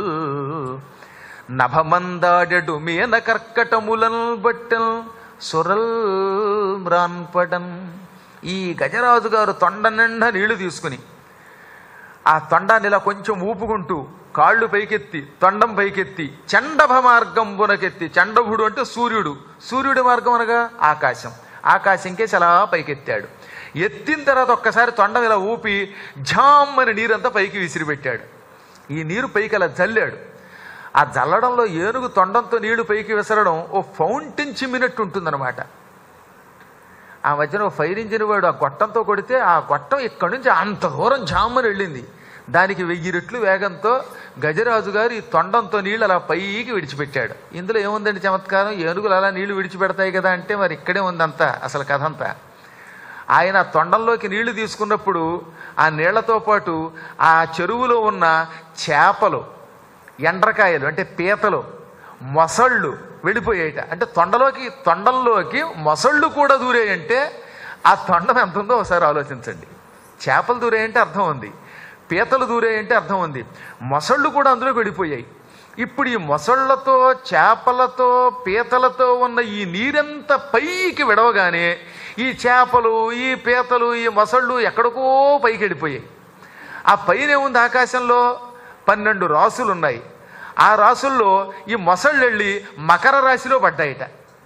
నభమందాడెడు మేన కర్కటములన్ బట్టల్ సురల్ మ్రాన్పడన్ ఈ గజరాజు గారు తొండ నిండా నీళ్లు తీసుకుని ఆ తొండాన్ని ఇలా కొంచెం ఊపుకుంటూ కాళ్ళు పైకెత్తి తొండం పైకెత్తి చండభ మార్గంబునకెత్తి చండభుడు అంటే సూర్యుడు సూర్యుడి మార్గం అనగా ఆకాశం ఆకాశంకే చాలా పైకెత్తాడు ఎత్తిన తర్వాత ఒక్కసారి తొండం ఇలా ఊపి ఝామ్ అని నీరంతా పైకి విసిరిపెట్టాడు ఈ నీరు పైకి అలా జల్లాడు ఆ జల్లడంలో ఏనుగు తొండంతో నీళ్లు పైకి విసరడం ఓ ఫౌంటైన్ చిమ్మినట్టు ఉంటుందన్నమాట ఆ మధ్యన ఓ ఫైర్ ఇంజిన్ వాడు ఆ గొట్టంతో కొడితే ఆ గొట్టం ఇక్కడి నుంచి అంత దూరం జామ్మని వెళ్ళింది దానికి వెయ్యి రెట్లు వేగంతో గజరాజు గారు ఈ తొండంతో నీళ్ళు అలా పైకి విడిచిపెట్టాడు ఇందులో ఏముందండి చమత్కారం ఏనుగులు అలా నీళ్లు విడిచిపెడతాయి కదా అంటే మరి ఇక్కడే ఉందంతా అసలు కథ అంతా ఆయన ఆ తొండంలోకి నీళ్లు తీసుకున్నప్పుడు ఆ నీళ్లతో పాటు ఆ చెరువులో ఉన్న చేపలు ఎండ్రకాయలు అంటే పీతలు మొసళ్ళు వెళ్ళిపోయాయట అంటే తొండలోకి తొండంలోకి మొసళ్ళు కూడా దూరేయంటే ఆ తొండం ఎంత ఉందో ఒకసారి ఆలోచించండి చేపలు దూరేయంటే అర్థం ఉంది పీతలు దూరేయంటే అర్థం ఉంది మొసళ్ళు కూడా అందులోకి వెళ్ళిపోయాయి ఇప్పుడు ఈ మొసళ్లతో చేపలతో పీతలతో ఉన్న ఈ నీరెంత పైకి విడవగానే ఈ చేపలు ఈ పీతలు ఈ మొసళ్ళు ఎక్కడికో పైకి వెళ్ళిపోయాయి ఆ పైన ఏముంది ఆకాశంలో పన్నెండు రాసులు ఉన్నాయి ఆ రాసుల్లో ఈ మొసళ్ళు వెళ్ళి మకర రాశిలో పడ్డాయిట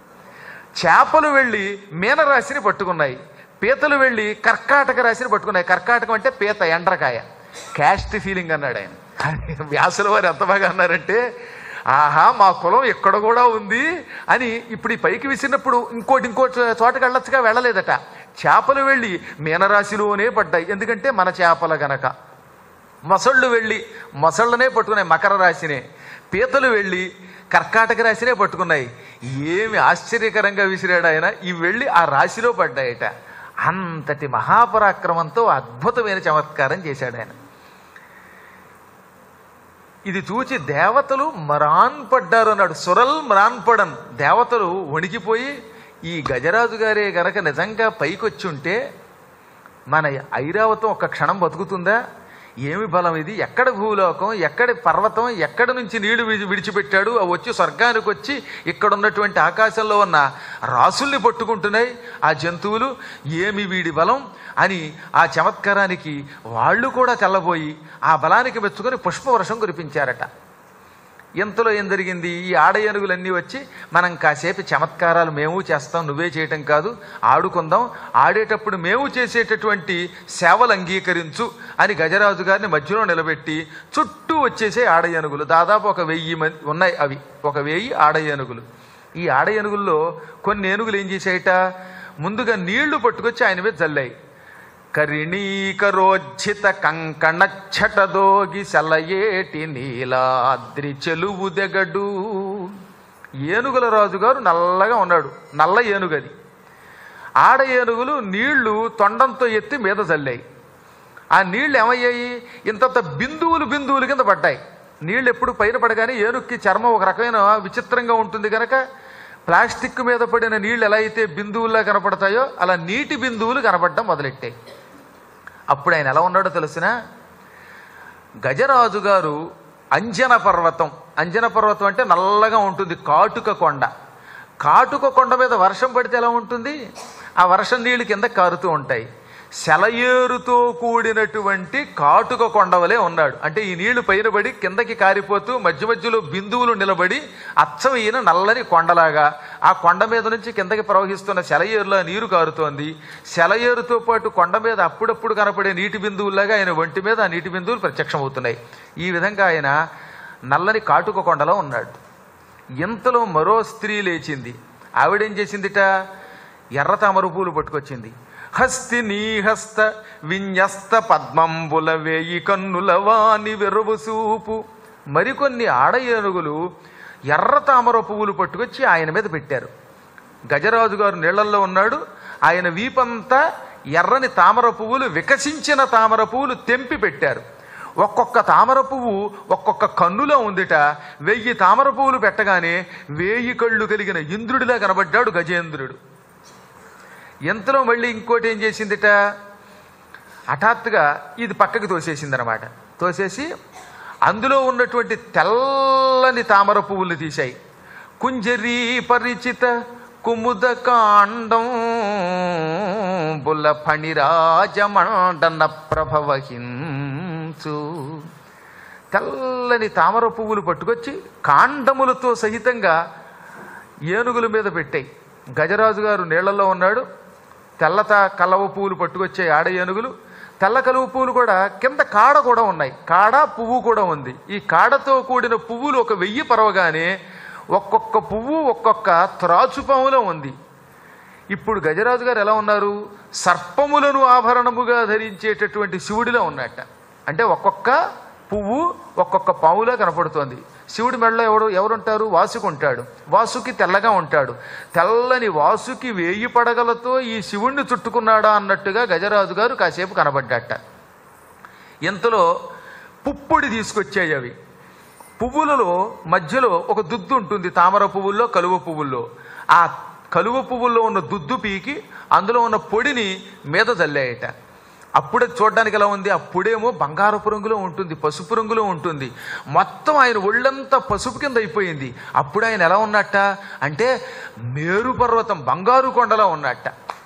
చేపలు వెళ్ళి మీనరాశిని పట్టుకున్నాయి పీతలు వెళ్ళి కర్కాటక రాశిని పట్టుకున్నాయి కర్కాటకం అంటే పీత ఎండ్రకాయ క్యాస్ట్ ఫీలింగ్ అన్నాడు ఆయన వ్యాసుల వారు ఎంత బాగా అన్నారంటే ఆహా మా కులం ఎక్కడ కూడా ఉంది అని ఇప్పుడు ఈ పైకి విసిరినప్పుడు ఇంకోటి ఇంకో చో- చోటకి వెళ్ళొచ్చుగా వెళ్ళలేదట చేపలు వెళ్ళి మీనరాశిలోనే పడ్డాయి ఎందుకంటే మన చేపల గనక మొసళ్ళు వెళ్ళి మొసళ్ళనే పట్టుకున్నాయి మకర రాశినే పీతలు వెళ్ళి కర్కాటక రాశినే పట్టుకున్నాయి ఏమి ఆశ్చర్యకరంగా విసిరాడు ఆయన ఇవి వెళ్ళి ఆ రాశిలో పడ్డాయట అంతటి మహాపరాక్రమంతో అద్భుతమైన చమత్కారం చేశాడు ఆయన ఇది చూచి దేవతలు మరాన్ పడ్డారు అన్నాడు సురల్ మ్రాన్పడన్ దేవతలు వణికిపోయి ఈ గజరాజు గారే గనక నిజంగా పైకొచ్చి ఉంటే మన ఐరావతం ఒక్క క్షణం బతుకుతుందా ఏమి బలం ఇది ఎక్కడ భూలోకం ఎక్కడి పర్వతం ఎక్కడి నుంచి నీళ్లు విడిచి విడిచిపెట్టాడు అవి వచ్చి స్వర్గానికి వచ్చి ఇక్కడ ఉన్నటువంటి ఆకాశంలో ఉన్న రాసుల్ని పట్టుకుంటున్నాయి ఆ జంతువులు ఏమి వీడి బలం అని ఆ చమత్కారానికి వాళ్ళు కూడా తెల్లబోయి ఆ బలానికి మెచ్చుకొని పుష్పవర్షం కురిపించారట ఇంతలో ఏం జరిగింది ఈ ఆడ ఏనుగులన్నీ వచ్చి మనం కాసేపు చమత్కారాలు మేము చేస్తాం నువ్వే చేయటం కాదు ఆడుకుందాం ఆడేటప్పుడు మేము చేసేటటువంటి సేవలు అంగీకరించు అని గజరాజు గారిని మధ్యలో నిలబెట్టి చుట్టూ వచ్చేసే ఆడ ఏనుగులు దాదాపు ఒక వెయ్యి మంది ఉన్నాయి అవి ఒక వెయ్యి ఆడ ఏనుగులు ఈ ఆడ ఏనుగుల్లో కొన్ని ఏనుగులు ఏం చేసాయట ముందుగా నీళ్లు పట్టుకొచ్చి ఆయన మీద జల్లాయి కరిణీకరోజ్జిత కంకణచ్చటదోగి సెలయేటి నీలాద్రి చెలువు దెగడు ఏనుగుల రాజుగారు నల్లగా ఉన్నాడు నల్ల ఏనుగది ఆడ ఏనుగులు నీళ్లు తొండంతో ఎత్తి మీద చల్లాయి ఆ నీళ్లు ఏమయ్యాయి ఇంతంత బిందువులు బిందువులు కింద పడ్డాయి నీళ్లు ఎప్పుడు పైన పడగానే ఏనుక్కి చర్మం ఒక రకమైన విచిత్రంగా ఉంటుంది కనుక ప్లాస్టిక్ మీద పడిన నీళ్లు ఎలా అయితే బిందువుల్లా కనపడతాయో అలా నీటి బిందువులు కనపడడం మొదలెట్టాయి అప్పుడు ఆయన ఎలా ఉన్నాడో తెలిసిన గజరాజు గారు అంజన పర్వతం అంజన పర్వతం అంటే నల్లగా ఉంటుంది కాటుక కొండ కాటుక కొండ మీద వర్షం పడితే ఎలా ఉంటుంది ఆ వర్షం నీళ్లు కింద కారుతూ ఉంటాయి సెలయేరుతో కూడినటువంటి కాటుక కొండవలే ఉన్నాడు అంటే ఈ నీళ్లు పైన పడి కిందకి కారిపోతూ మధ్య మధ్యలో బిందువులు నిలబడి అచ్చం ఈయన నల్లని కొండలాగా ఆ కొండ మీద నుంచి కిందకి ప్రవహిస్తున్న సెలయేరులో నీరు కారుతోంది సెలయేరుతో పాటు కొండ మీద అప్పుడప్పుడు కనపడే నీటి బిందువులాగా ఆయన ఒంటి మీద ఆ నీటి బిందువులు ప్రత్యక్షమవుతున్నాయి ఈ విధంగా ఆయన నల్లని కాటుక కొండలో ఉన్నాడు ఇంతలో మరో స్త్రీ లేచింది ఆవిడేం చేసిందిట ఎర్ర తామర పూలు పట్టుకొచ్చింది హస్తి నీహస్త విన్యస్త పద్మంబుల వేయి కన్నుల వాని వెరువు సూపు మరికొన్ని ఆడ ఏనుగులు ఎర్ర తామర పువ్వులు పట్టుకొచ్చి ఆయన మీద పెట్టారు గజరాజు గారు నీళ్లల్లో ఉన్నాడు ఆయన వీపంతా ఎర్రని తామర పువ్వులు వికసించిన తామర పువ్వులు తెంపి పెట్టారు ఒక్కొక్క తామర పువ్వు ఒక్కొక్క కన్నులో ఉందిట వెయ్యి తామర పువ్వులు పెట్టగానే వేయి కళ్ళు కలిగిన ఇంద్రుడిలా కనబడ్డాడు గజేంద్రుడు ఎంతలో మళ్ళీ ఇంకోటి ఏం చేసిందిట హఠాత్తుగా ఇది పక్కకి తోసేసిందనమాట తోసేసి అందులో ఉన్నటువంటి తెల్లని తామర పువ్వులు తీశాయి కుంజరీ పరిచిత కుముద కాండం బుల్ల ఫణిరాజమండన ప్రభవహించు తెల్లని తామర పువ్వులు పట్టుకొచ్చి కాండములతో సహితంగా ఏనుగుల మీద పెట్టాయి గజరాజు గారు నీళ్లలో ఉన్నాడు తెల్లత కలవ పువ్వులు పట్టుకొచ్చాయి ఆడ ఏనుగులు తెల్ల కలువ పువ్వులు కూడా కింద కాడ కూడా ఉన్నాయి కాడ పువ్వు కూడా ఉంది ఈ కాడతో కూడిన పువ్వులు ఒక వెయ్యి పరవగానే ఒక్కొక్క పువ్వు ఒక్కొక్క త్రాచుపాములో ఉంది ఇప్పుడు గజరాజు గారు ఎలా ఉన్నారు సర్పములను ఆభరణముగా ధరించేటటువంటి శివుడిలో ఉన్నట్ట అంటే ఒక్కొక్క పువ్వు ఒక్కొక్క పావులా కనపడుతోంది శివుడి మెడలో ఎవడు ఎవరుంటారు వాసుకు ఉంటాడు వాసుకి తెల్లగా ఉంటాడు తెల్లని వాసుకి వేయి పడగలతో ఈ శివుణ్ణి చుట్టుకున్నాడా అన్నట్టుగా గజరాజు గారు కాసేపు కనబడ్డట ఇంతలో పుప్పొడి తీసుకొచ్చాయి అవి పువ్వులలో మధ్యలో ఒక దుద్దు ఉంటుంది తామర పువ్వుల్లో కలువ పువ్వుల్లో ఆ కలువ పువ్వుల్లో ఉన్న దుద్దు పీకి అందులో ఉన్న పొడిని మీద చల్లాయట అప్పుడే చూడడానికి ఎలా ఉంది ఆ పొడేమో బంగారపు రంగులో ఉంటుంది పసుపు రంగులో ఉంటుంది మొత్తం ఆయన ఒళ్ళంతా పసుపు కింద అయిపోయింది అప్పుడు ఆయన ఎలా ఉన్నట్ట అంటే మేరు పర్వతం బంగారు కొండలో ఉన్నట్ట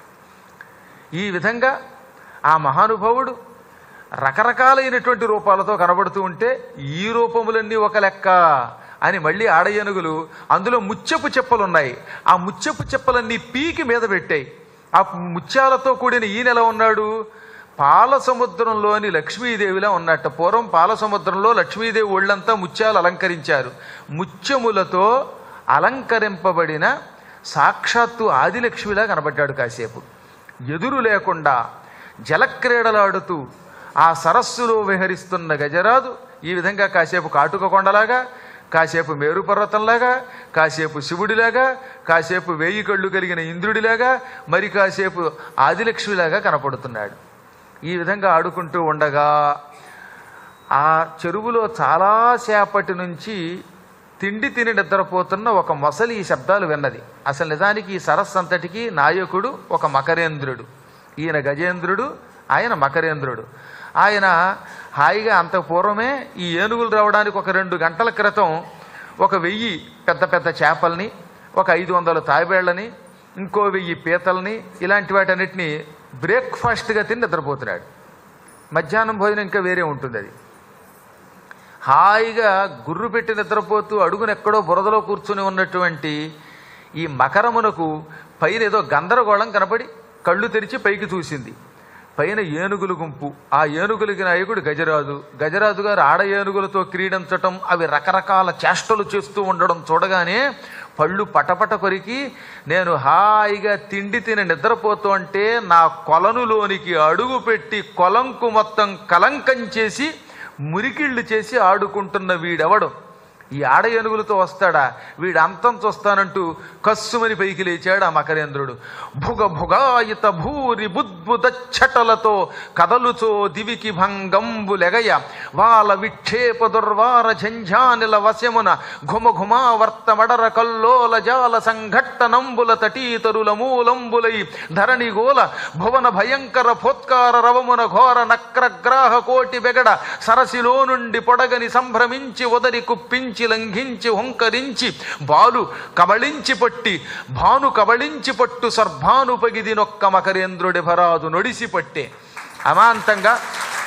ఈ విధంగా ఆ మహానుభావుడు రకరకాలైనటువంటి రూపాలతో కనబడుతూ ఉంటే ఈ రూపములన్నీ ఒక లెక్క అని మళ్ళీ ఆడ ఏనుగులు అందులో ముత్యపు చెప్పలు ఉన్నాయి ఆ ముత్యపు చెప్పలన్నీ పీకి మీద పెట్టాయి ఆ ముత్యాలతో కూడిన ఈయన ఎలా ఉన్నాడు పాల సముద్రంలోని లక్ష్మీదేవిలా ఉన్నట్ట పూర్వం పాల సముద్రంలో లక్ష్మీదేవి ఒళ్ళంతా ముత్యాలు అలంకరించారు ముత్యములతో అలంకరింపబడిన సాక్షాత్తు ఆదిలక్ష్మిలా కనబడ్డాడు కాసేపు ఎదురు లేకుండా జలక్రీడలాడుతూ ఆ సరస్సులో విహరిస్తున్న గజరాజు ఈ విధంగా కాసేపు కాటుక కొండలాగా కాసేపు మేరు పర్వతంలాగా కాసేపు శివుడిలాగా కాసేపు వేయి కళ్ళు కలిగిన ఇంద్రుడిలాగా మరి కాసేపు ఆదిలక్ష్మిలాగా కనపడుతున్నాడు ఈ విధంగా ఆడుకుంటూ ఉండగా ఆ చెరువులో చాలాసేపటి నుంచి తిండి తిని నిద్రపోతున్న ఒక మొసలి ఈ శబ్దాలు విన్నది అసలు నిజానికి ఈ సరస్సు అంతటికి నాయకుడు ఒక మకరేంద్రుడు ఈయన గజేంద్రుడు ఆయన మకరేంద్రుడు ఆయన హాయిగా అంత పూర్వమే ఈ ఏనుగులు రావడానికి ఒక రెండు గంటల క్రితం ఒక వెయ్యి పెద్ద పెద్ద చేపల్ని ఒక ఐదు వందల తాబేళ్లని ఇంకో వెయ్యి పీతల్ని ఇలాంటి వాటన్నిటిని బ్రేక్ఫాస్ట్గా తిని నిద్రపోతున్నాడు మధ్యాహ్నం భోజనం ఇంకా వేరే ఉంటుంది అది హాయిగా గుర్రు పెట్టి నిద్రపోతూ అడుగునెక్కడో బురదలో కూర్చుని ఉన్నటువంటి ఈ మకరమునకు పైన ఏదో గందరగోళం కనపడి కళ్ళు తెరిచి పైకి చూసింది పైన ఏనుగుల గుంపు ఆ ఏనుగులకి నాయకుడు గజరాజు గజరాజు గారు ఆడ ఏనుగులతో క్రీడించటం అవి రకరకాల చేష్టలు చేస్తూ ఉండడం చూడగానే పళ్ళు పటపట కొరికి నేను హాయిగా తిండి తిని నిద్రపోతూ అంటే నా కొలనులోనికి అడుగు పెట్టి కొలంకు మొత్తం కలంకం చేసి మురికిళ్ళు చేసి ఆడుకుంటున్న వీడెవడు ఈ ఆడ ఏనుగులతో వస్తాడా వీడు అంతం చూస్తానంటూ కస్సుమని పైకి లేచాడు ఆ మకరేంద్రుడు భుగ భుగాయిత భూరి బుద్భుద ఛటలతో కదలుచో దివికి భంగంబు లెగయ వాల విక్షేప దుర్వార ఝంఝానిల వశమున ఘుమ ఘుమావర్త మడర కల్లోల జాల సంఘట్టనంబుల తటీతరుల మూలంబులై ధరణి గోల భువన భయంకర ఫోత్కార రవమున ఘోర నక్రగ్రాహ కోటి బెగడ సరసిలో నుండి పొడగని సంభ్రమించి వదరి కుప్పించి లంఘించి హుంకరించి బాలు కబళించి పట్టి భాను కబళించి పట్టు సర్భానుపగిది నొక్క మకరేంద్రుడి భరాదు నొడిసి పట్టే అమాంతంగా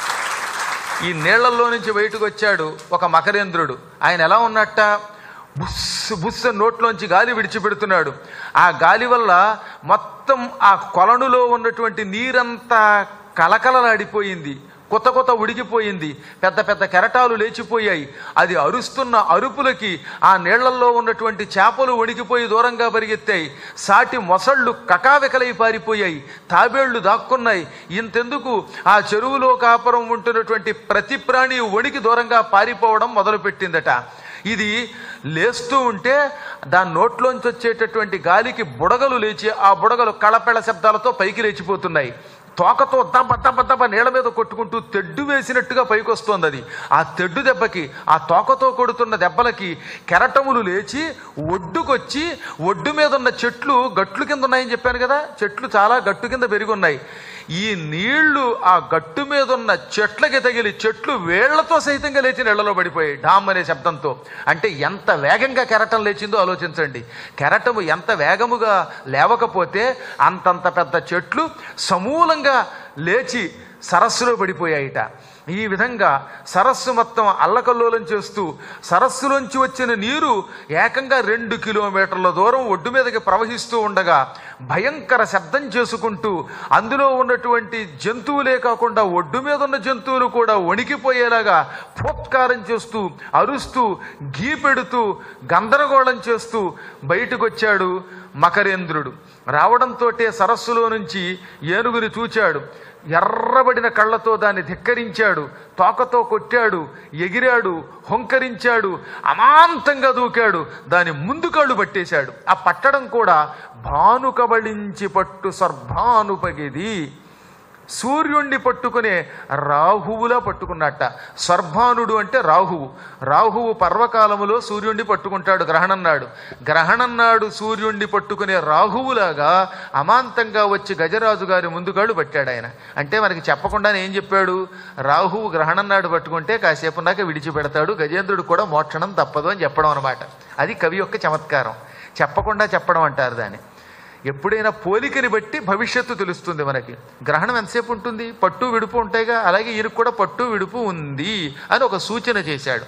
ఈ నీళ్లలో నుంచి బయటకు వచ్చాడు ఒక మకరేంద్రుడు ఆయన ఎలా ఉన్నట్ట బుస్ బుస్ అని నోట్లోంచి గాలి విడిచిపెడుతున్నాడు ఆ గాలి వల్ల మొత్తం ఆ కొలనులో ఉన్నటువంటి నీరంతా కలకలలాడిపోయింది కొత్త కొత్త ఉడికిపోయింది పెద్ద పెద్ద కెరటాలు లేచిపోయాయి అది అరుస్తున్న అరుపులకి ఆ నీళ్లలో ఉన్నటువంటి చేపలు వణికిపోయి దూరంగా పరిగెత్తాయి సాటి మొసళ్ళు కకావికలై పారిపోయాయి తాబేళ్లు దాక్కున్నాయి ఇంతెందుకు ఆ చెరువులో కాపురం ఉంటున్నటువంటి ప్రతి ప్రాణి వణికి దూరంగా పారిపోవడం మొదలుపెట్టిందట ఇది లేస్తూ ఉంటే దాని నోట్లోంచి వచ్చేటటువంటి గాలికి బుడగలు లేచి ఆ బుడగలు కళపెళ శబ్దాలతో పైకి లేచిపోతున్నాయి తోకతో దబ్బ దబ్బ దబ్బ నీళ్ళ మీద కొట్టుకుంటూ తెడ్డు వేసినట్టుగా పైకొస్తోంది అది ఆ తెడ్డు దెబ్బకి ఆ తోకతో కొడుతున్న దెబ్బలకి కెరటములు లేచి ఒడ్డుకొచ్చి ఒడ్డు మీద ఉన్న చెట్లు గట్లు కింద ఉన్నాయని చెప్పాను కదా చెట్లు చాలా గట్టు కింద పెరిగి ఉన్నాయి ఈ నీళ్లు ఆ గట్టు మీద ఉన్న చెట్లకి తగిలి చెట్లు వేళ్లతో సహితంగా లేచి నీళ్లలో పడిపోయాయి డామ్ అనే శబ్దంతో అంటే ఎంత వేగంగా కెరటం లేచిందో ఆలోచించండి కెరటము ఎంత వేగముగా లేవకపోతే అంతంత పెద్ద చెట్లు సమూలంగా లేచి సరస్సులో పడిపోయాయిట ఈ విధంగా సరస్సు మొత్తం అల్లకల్లోలం చేస్తూ సరస్సులోంచి వచ్చిన నీరు ఏకంగా రెండు కిలోమీటర్ల దూరం ఒడ్డు మీదకి ప్రవహిస్తూ ఉండగా భయంకర శబ్దం చేసుకుంటూ అందులో ఉన్నటువంటి జంతువులే కాకుండా ఒడ్డు మీద ఉన్న జంతువులు కూడా వణికిపోయేలాగా ఫోత్కారం చేస్తూ అరుస్తూ గీ పెడుతూ గందరగోళం చేస్తూ బయటకు వచ్చాడు మకరేంద్రుడు రావడంతో సరస్సులో నుంచి ఏనుగుని చూచాడు ఎర్రబడిన కళ్ళతో దాన్ని ధిక్కరించాడు తోకతో కొట్టాడు ఎగిరాడు హొంకరించాడు అమాంతంగా దూకాడు దాని ముందు కాళ్ళు పట్టేశాడు ఆ పట్టడం కూడా భానుకబళించి పట్టు సర్భానుపగిది సూర్యుణ్ణి పట్టుకునే రాహువులా పట్టుకున్నట్ట సర్భానుడు అంటే రాహువు రాహువు పర్వకాలములో సూర్యుణ్ణి పట్టుకుంటాడు గ్రహణం నాడు గ్రహణం నాడు సూర్యుణ్ణి పట్టుకునే రాహువులాగా అమాంతంగా వచ్చి గజరాజు గారి ముందుగాడు పట్టాడు ఆయన అంటే మనకి చెప్పకుండానే ఏం చెప్పాడు రాహువు గ్రహణం నాడు పట్టుకుంటే కాసేపు నాక విడిచిపెడతాడు గజేంద్రుడు కూడా మోక్షణం తప్పదు అని చెప్పడం అనమాట అది కవి యొక్క చమత్కారం చెప్పకుండా చెప్పడం అంటారు దాన్ని ఎప్పుడైనా పోలికని బట్టి భవిష్యత్తు తెలుస్తుంది మనకి గ్రహణం ఎంతసేపు ఉంటుంది పట్టు విడుపు ఉంటాయిగా అలాగే ఈయనకు కూడా పట్టు విడుపు ఉంది అని ఒక సూచన చేశాడు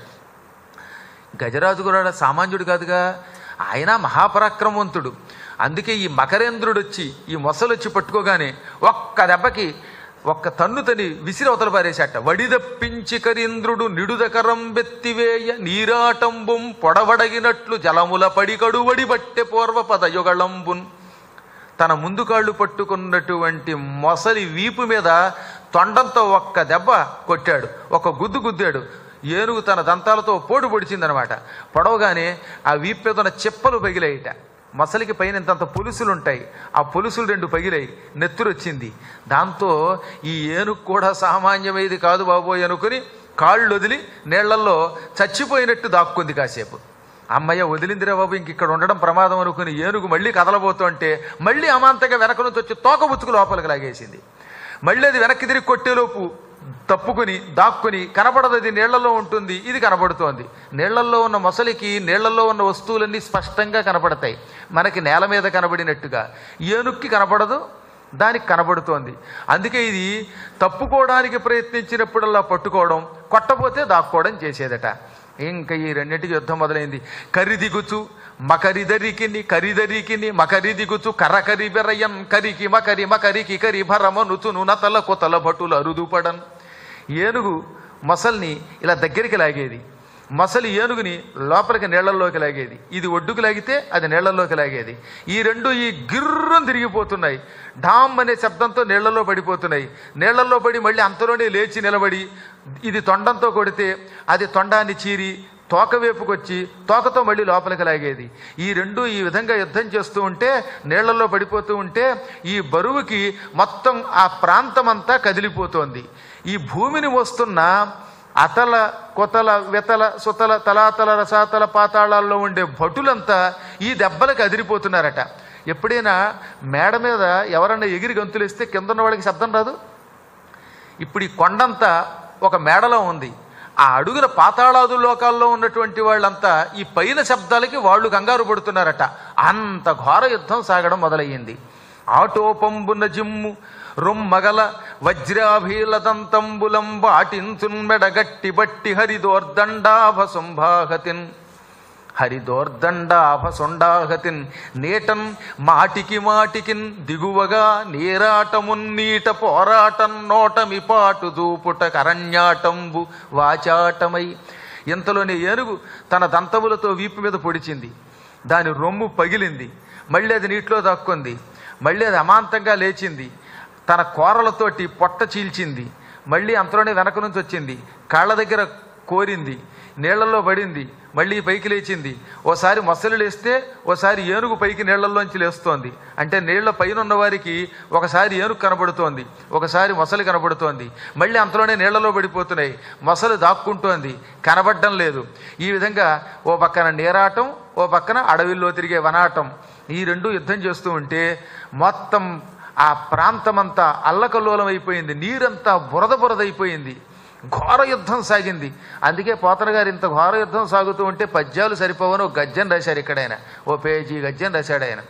గజరాజు కూడా సామాన్యుడు కాదుగా ఆయన మహాపరాక్రమవంతుడు అందుకే ఈ మకరేంద్రుడు వచ్చి ఈ మొసలు వచ్చి పట్టుకోగానే ఒక్క దెబ్బకి ఒక్క తన్ను తని విసిరి అవతల పారేశాట వడిదప్పించి కరీంద్రుడు నిడుదకరం బెత్తివేయ నీరాటంబుం పొడవడగినట్లు జలముల పడికడు వడిబట్టె పూర్వ పదయుగళంబున్ తన ముందు కాళ్ళు పట్టుకున్నటువంటి మొసలి వీపు మీద తొండంతో ఒక్క దెబ్బ కొట్టాడు ఒక గుద్దు గుద్దాడు ఏనుగు తన దంతాలతో పోటు పొడిచిందనమాట పొడవగానే ఆ వీపు మీద ఉన్న చెప్పలు పగిలాయిట మొసలికి పైన ఇంతంత పులుసులు ఉంటాయి ఆ పులుసులు రెండు పగిలాయి నెత్తురు వచ్చింది దాంతో ఈ ఏనుగు కూడా సామాన్యమైది కాదు బాబోయ్ అనుకుని కాళ్ళు వదిలి నీళ్లలో చచ్చిపోయినట్టు దాక్కుంది కాసేపు అమ్మయ్య వదిలిందిరా బాబు ఇంక ఇక్కడ ఉండడం ప్రమాదం అనుకుని ఏనుగు మళ్ళీ కదలబోతుంటే మళ్ళీ అమాంతంగా వెనక నుంచి వచ్చి తోకబుచ్చుకు లోపలికి లాగేసింది మళ్ళీ అది వెనక్కి తిరిగి కొట్టేలోపు తప్పుకుని దాక్కుని కనపడదు అది నీళ్లలో ఉంటుంది ఇది కనపడుతోంది నీళ్లలో ఉన్న మొసలికి నీళ్లలో ఉన్న వస్తువులన్నీ స్పష్టంగా కనపడతాయి మనకి నేల మీద కనబడినట్టుగా ఏనుక్కి కనపడదు దానికి కనబడుతోంది అందుకే ఇది తప్పుకోవడానికి ప్రయత్నించినప్పుడల్లా పట్టుకోవడం కొట్టపోతే దాక్కోవడం చేసేదట ఇంకా ఈ రెండింటికి యుద్ధం మొదలైంది కరిదిగుచు మకరిదరికిని కరిదరికిని మకరిదిగుచు కరకరి బెరయన్ కరికి మకరి మకరికి కరి భరమనుచు నునతల కొతల భటులు అరుదుపడన్ ఏనుగు మొసల్ని ఇలా దగ్గరికి లాగేది మొసలి ఏనుగుని లోపలికి నీళ్లలోకి లాగేది ఇది ఒడ్డుకు లాగితే అది నీళ్లలోకి లాగేది ఈ రెండు ఈ గిర్రం తిరిగిపోతున్నాయి ఢామ్ అనే శబ్దంతో నీళ్లలో పడిపోతున్నాయి నీళ్లలో పడి మళ్ళీ అంతలోనే లేచి నిలబడి ఇది తొండంతో కొడితే అది తొండాన్ని చీరి తోక వేపుకొచ్చి తోకతో మళ్ళీ లోపలికి లాగేది ఈ రెండు ఈ విధంగా యుద్ధం చేస్తూ ఉంటే నీళ్లలో పడిపోతూ ఉంటే ఈ బరువుకి మొత్తం ఆ ప్రాంతం అంతా కదిలిపోతోంది ఈ భూమిని మోస్తున్న అతల కొతల వెతల సుతల తలాతల రసాతల పాతాళాల్లో ఉండే భటులంతా ఈ దెబ్బలకు అదిరిపోతున్నారట ఎప్పుడైనా మేడ మీద ఎవరన్నా ఎగిరి గంతులేస్తే కింద ఉన్న వాడికి శబ్దం రాదు ఇప్పుడు ఈ కొండంతా ఒక మేడలో ఉంది ఆ అడుగుల పాతాళాదు లోకాల్లో ఉన్నటువంటి వాళ్ళంతా ఈ పైన శబ్దాలకి వాళ్ళు కంగారు పడుతున్నారట అంత ఘోర యుద్ధం సాగడం మొదలయ్యింది ఆటోపంబున జిమ్ము రొమ్మగల వజ్రాభీలదంతంబులం బాటించున్మెడగట్టి బట్టి హరిదోర్దండాభ సంభాగతిన్ హరిదోర్దండాభసొండాగతిన్ నీటన్ మాటికి మాటికిన్ దిగువగా నీరాటమున్నీట పోరాటం నోటమి పాటు దూపుట కరణ్యాటంబు వాచాటమై ఇంతలోనే ఏనుగు తన దంతములతో వీపు మీద పొడిచింది దాని రొమ్ము పగిలింది మళ్ళీ అది నీటిలో దాక్కుంది మళ్ళీ అది అమాంతంగా లేచింది తన కోరలతోటి పొట్ట చీల్చింది మళ్ళీ అంతలోనే వెనక నుంచి వచ్చింది కాళ్ళ దగ్గర కోరింది నీళ్లలో పడింది మళ్ళీ పైకి లేచింది ఓసారి మొసలు లేస్తే ఓసారి ఏనుగు పైకి నీళ్లలోంచి లేస్తోంది అంటే నీళ్ల పైన ఉన్న వారికి ఒకసారి ఏనుగు కనబడుతోంది ఒకసారి మొసలి కనబడుతోంది మళ్ళీ అంతలోనే నీళ్లలో పడిపోతున్నాయి మొసలు దాక్కుంటోంది కనబడడం లేదు ఈ విధంగా ఓ పక్కన నీరాటం ఓ పక్కన అడవిల్లో తిరిగే వనాటం ఈ రెండు యుద్ధం చేస్తూ ఉంటే మొత్తం ఆ ప్రాంతమంతా అల్లకల్లోలం అయిపోయింది నీరంతా బురద బురదైపోయింది ఘోర యుద్ధం సాగింది అందుకే పోతన గారు ఇంత ఘోర యుద్ధం సాగుతూ ఉంటే పద్యాలు సరిపోవని ఒక గద్యం రాశారు ఇక్కడ ఆయన ఓ పేజీ గద్యం రాశాడు ఆయన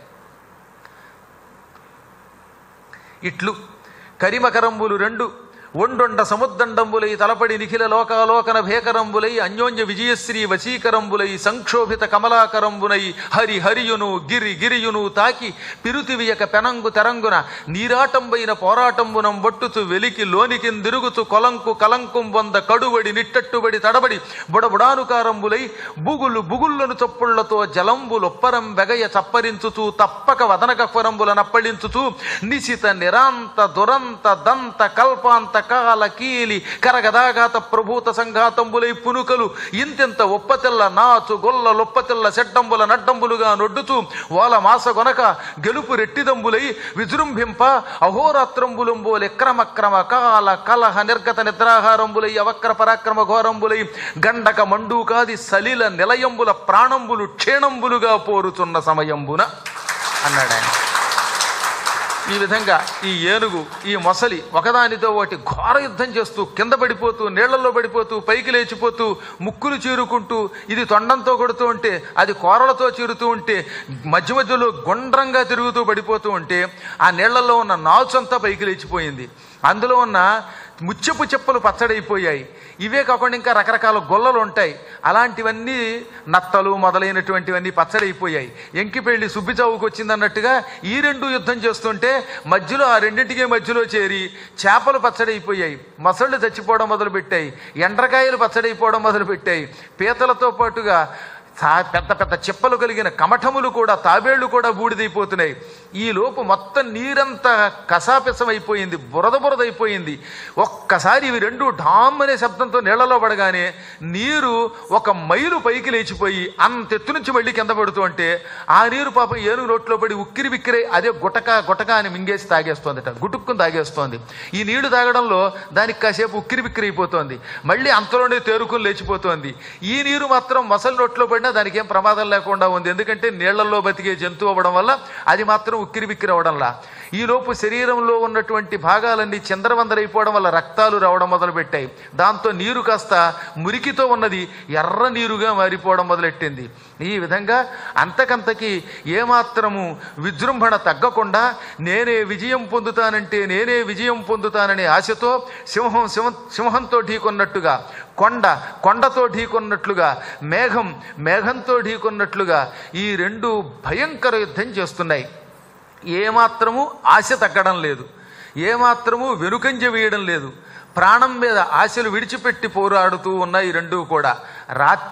ఇట్లు కరిమకరంబులు రెండు ఒండొండ సముద్దండంబులై తలపడి నిఖిల లోకాలోకన భేకరంబులై అన్యోన్య విజయశ్రీ వశీకరంబులై సంక్షోభిత కమలాకరంబునై హరి హరియును గిరి గిరియును తాకి పిరుతివియక పెనంగు తెరంగున నీరాటంబైన పోరాటంబునం బొట్టుచు వెలికి లోనికిందిరుగుచు కొలంకు కలంకుం వంద కడుబడి నిట్టట్టుబడి తడబడి బుడబుడానుకారంబులై బుగులు బుగుళ్ళను చొప్పుళ్లతో జలంబులొప్పరం వెగయ చప్పరించుచు తప్పక వదనకఫరంబుల నప్పళించుచు నిశిత నిరాంత దురంత దంత కల్పాంత కాల కీలి కరగదాఘాత ప్రభూత సంఘాతంబులై పునుకలు ఇంతింత ఒప్పతెల్ల నాచు గొల్ల లొప్పతెల్ల సెడ్డంబుల నడ్డంబులుగా నొడ్డుచు ఓల మాస గొనక గెలుపు రెట్టిదంబులై విజృంభింప అహోరాత్రంబులంబోలె క్రమక్రమ కాల కలహ నిర్గత నిద్రాహారంబులై అవక్ర పరాక్రమ ఘోరంబులై గండక మండూకాది సలిల నిలయంబుల ప్రాణంబులు క్షీణంబులుగా పోరుచున్న సమయంబున అన్నాడు ఆయన ఈ విధంగా ఈ ఏనుగు ఈ మొసలి ఒకదానితో ఒకటి ఘోర యుద్ధం చేస్తూ కింద పడిపోతూ నీళ్లలో పడిపోతూ పైకి లేచిపోతూ ముక్కులు చీరుకుంటూ ఇది తొండంతో కొడుతూ ఉంటే అది కోరలతో చీరుతూ ఉంటే మధ్య మధ్యలో గుండ్రంగా తిరుగుతూ పడిపోతూ ఉంటే ఆ నీళ్లలో ఉన్న నాచంతా పైకి లేచిపోయింది అందులో ఉన్న ముచ్చపు చెప్పులు పచ్చడైపోయాయి ఇవే కాకుండా ఇంకా రకరకాల గొల్లలు ఉంటాయి అలాంటివన్నీ నత్తలు మొదలైనటువంటివన్నీ పచ్చడైపోయాయి ఎంకిపెళ్ళి సుబ్బి చావుకు వచ్చిందన్నట్టుగా ఈ రెండు యుద్ధం చేస్తుంటే మధ్యలో ఆ రెండింటికి మధ్యలో చేరి చేపలు పచ్చడైపోయాయి మొసళ్ళు చచ్చిపోవడం మొదలుపెట్టాయి ఎండ్రకాయలు పచ్చడైపోవడం మొదలుపెట్టాయి పీతలతో పాటుగా సా- పెద్ద పెద్ద చిప్పలు కలిగిన కమఠములు కూడా తాబేళ్లు కూడా బూడిదైపోతున్నాయి ఈ లోపు మొత్తం నీరంతా కసాపిసమైపోయింది బురద బురదైపోయింది ఒక్కసారి ఇవి రెండు ఢామ్ అనే శబ్దంతో నీళ్లలో పడగానే నీరు ఒక మైలు పైకి లేచిపోయి అంత ఎత్తు నుంచి మళ్ళీ కింద పడుతూ ఉంటే ఆ నీరు పాపం ఏనుగు నోట్లో పడి ఉక్కిరి బిక్కిరై అదే గుటక గుటక అని మింగేసి తాగేస్తోందట గుటుక్కుని తాగేస్తోంది ఈ నీళ్లు తాగడంలో దానికి కాసేపు ఉక్కిరి బిక్కిరి అయిపోతోంది మళ్ళీ అంతలోనే తేరుకుని లేచిపోతోంది ఈ నీరు మాత్రం మసలు నోట్లో పడినా దానికి ఏం ప్రమాదం లేకుండా ఉంది ఎందుకంటే నీళ్లలో బతికే జంతువు అవ్వడం వల్ల అది మాత్రం ఉక్కిరి బిక్కిరి అవడంలా ఈ లోపు శరీరంలో ఉన్నటువంటి భాగాలన్నీ చంద్రవందరైపోవడం వల్ల రక్తాలు రావడం మొదలుపెట్టాయి దాంతో నీరు కాస్త మురికితో ఉన్నది ఎర్ర నీరుగా మారిపోవడం మొదలెట్టింది ఈ విధంగా అంతకంతకి ఏమాత్రము విజృంభణ తగ్గకుండా నేనే విజయం పొందుతానంటే నేనే విజయం పొందుతాననే ఆశతో సింహం సింహం సింహంతో ఢీకొన్నట్టుగా కొండ కొండతో ఢీకొన్నట్లుగా మేఘం మేఘంతో ఢీకొన్నట్లుగా ఈ రెండు భయంకర యుద్ధం చేస్తున్నాయి ఏమాత్రము ఆశ తగ్గడం లేదు ఏమాత్రము వెనుకంజ వేయడం లేదు ప్రాణం మీద ఆశలు విడిచిపెట్టి పోరాడుతూ ఉన్నాయి రెండు కూడా రాత్రి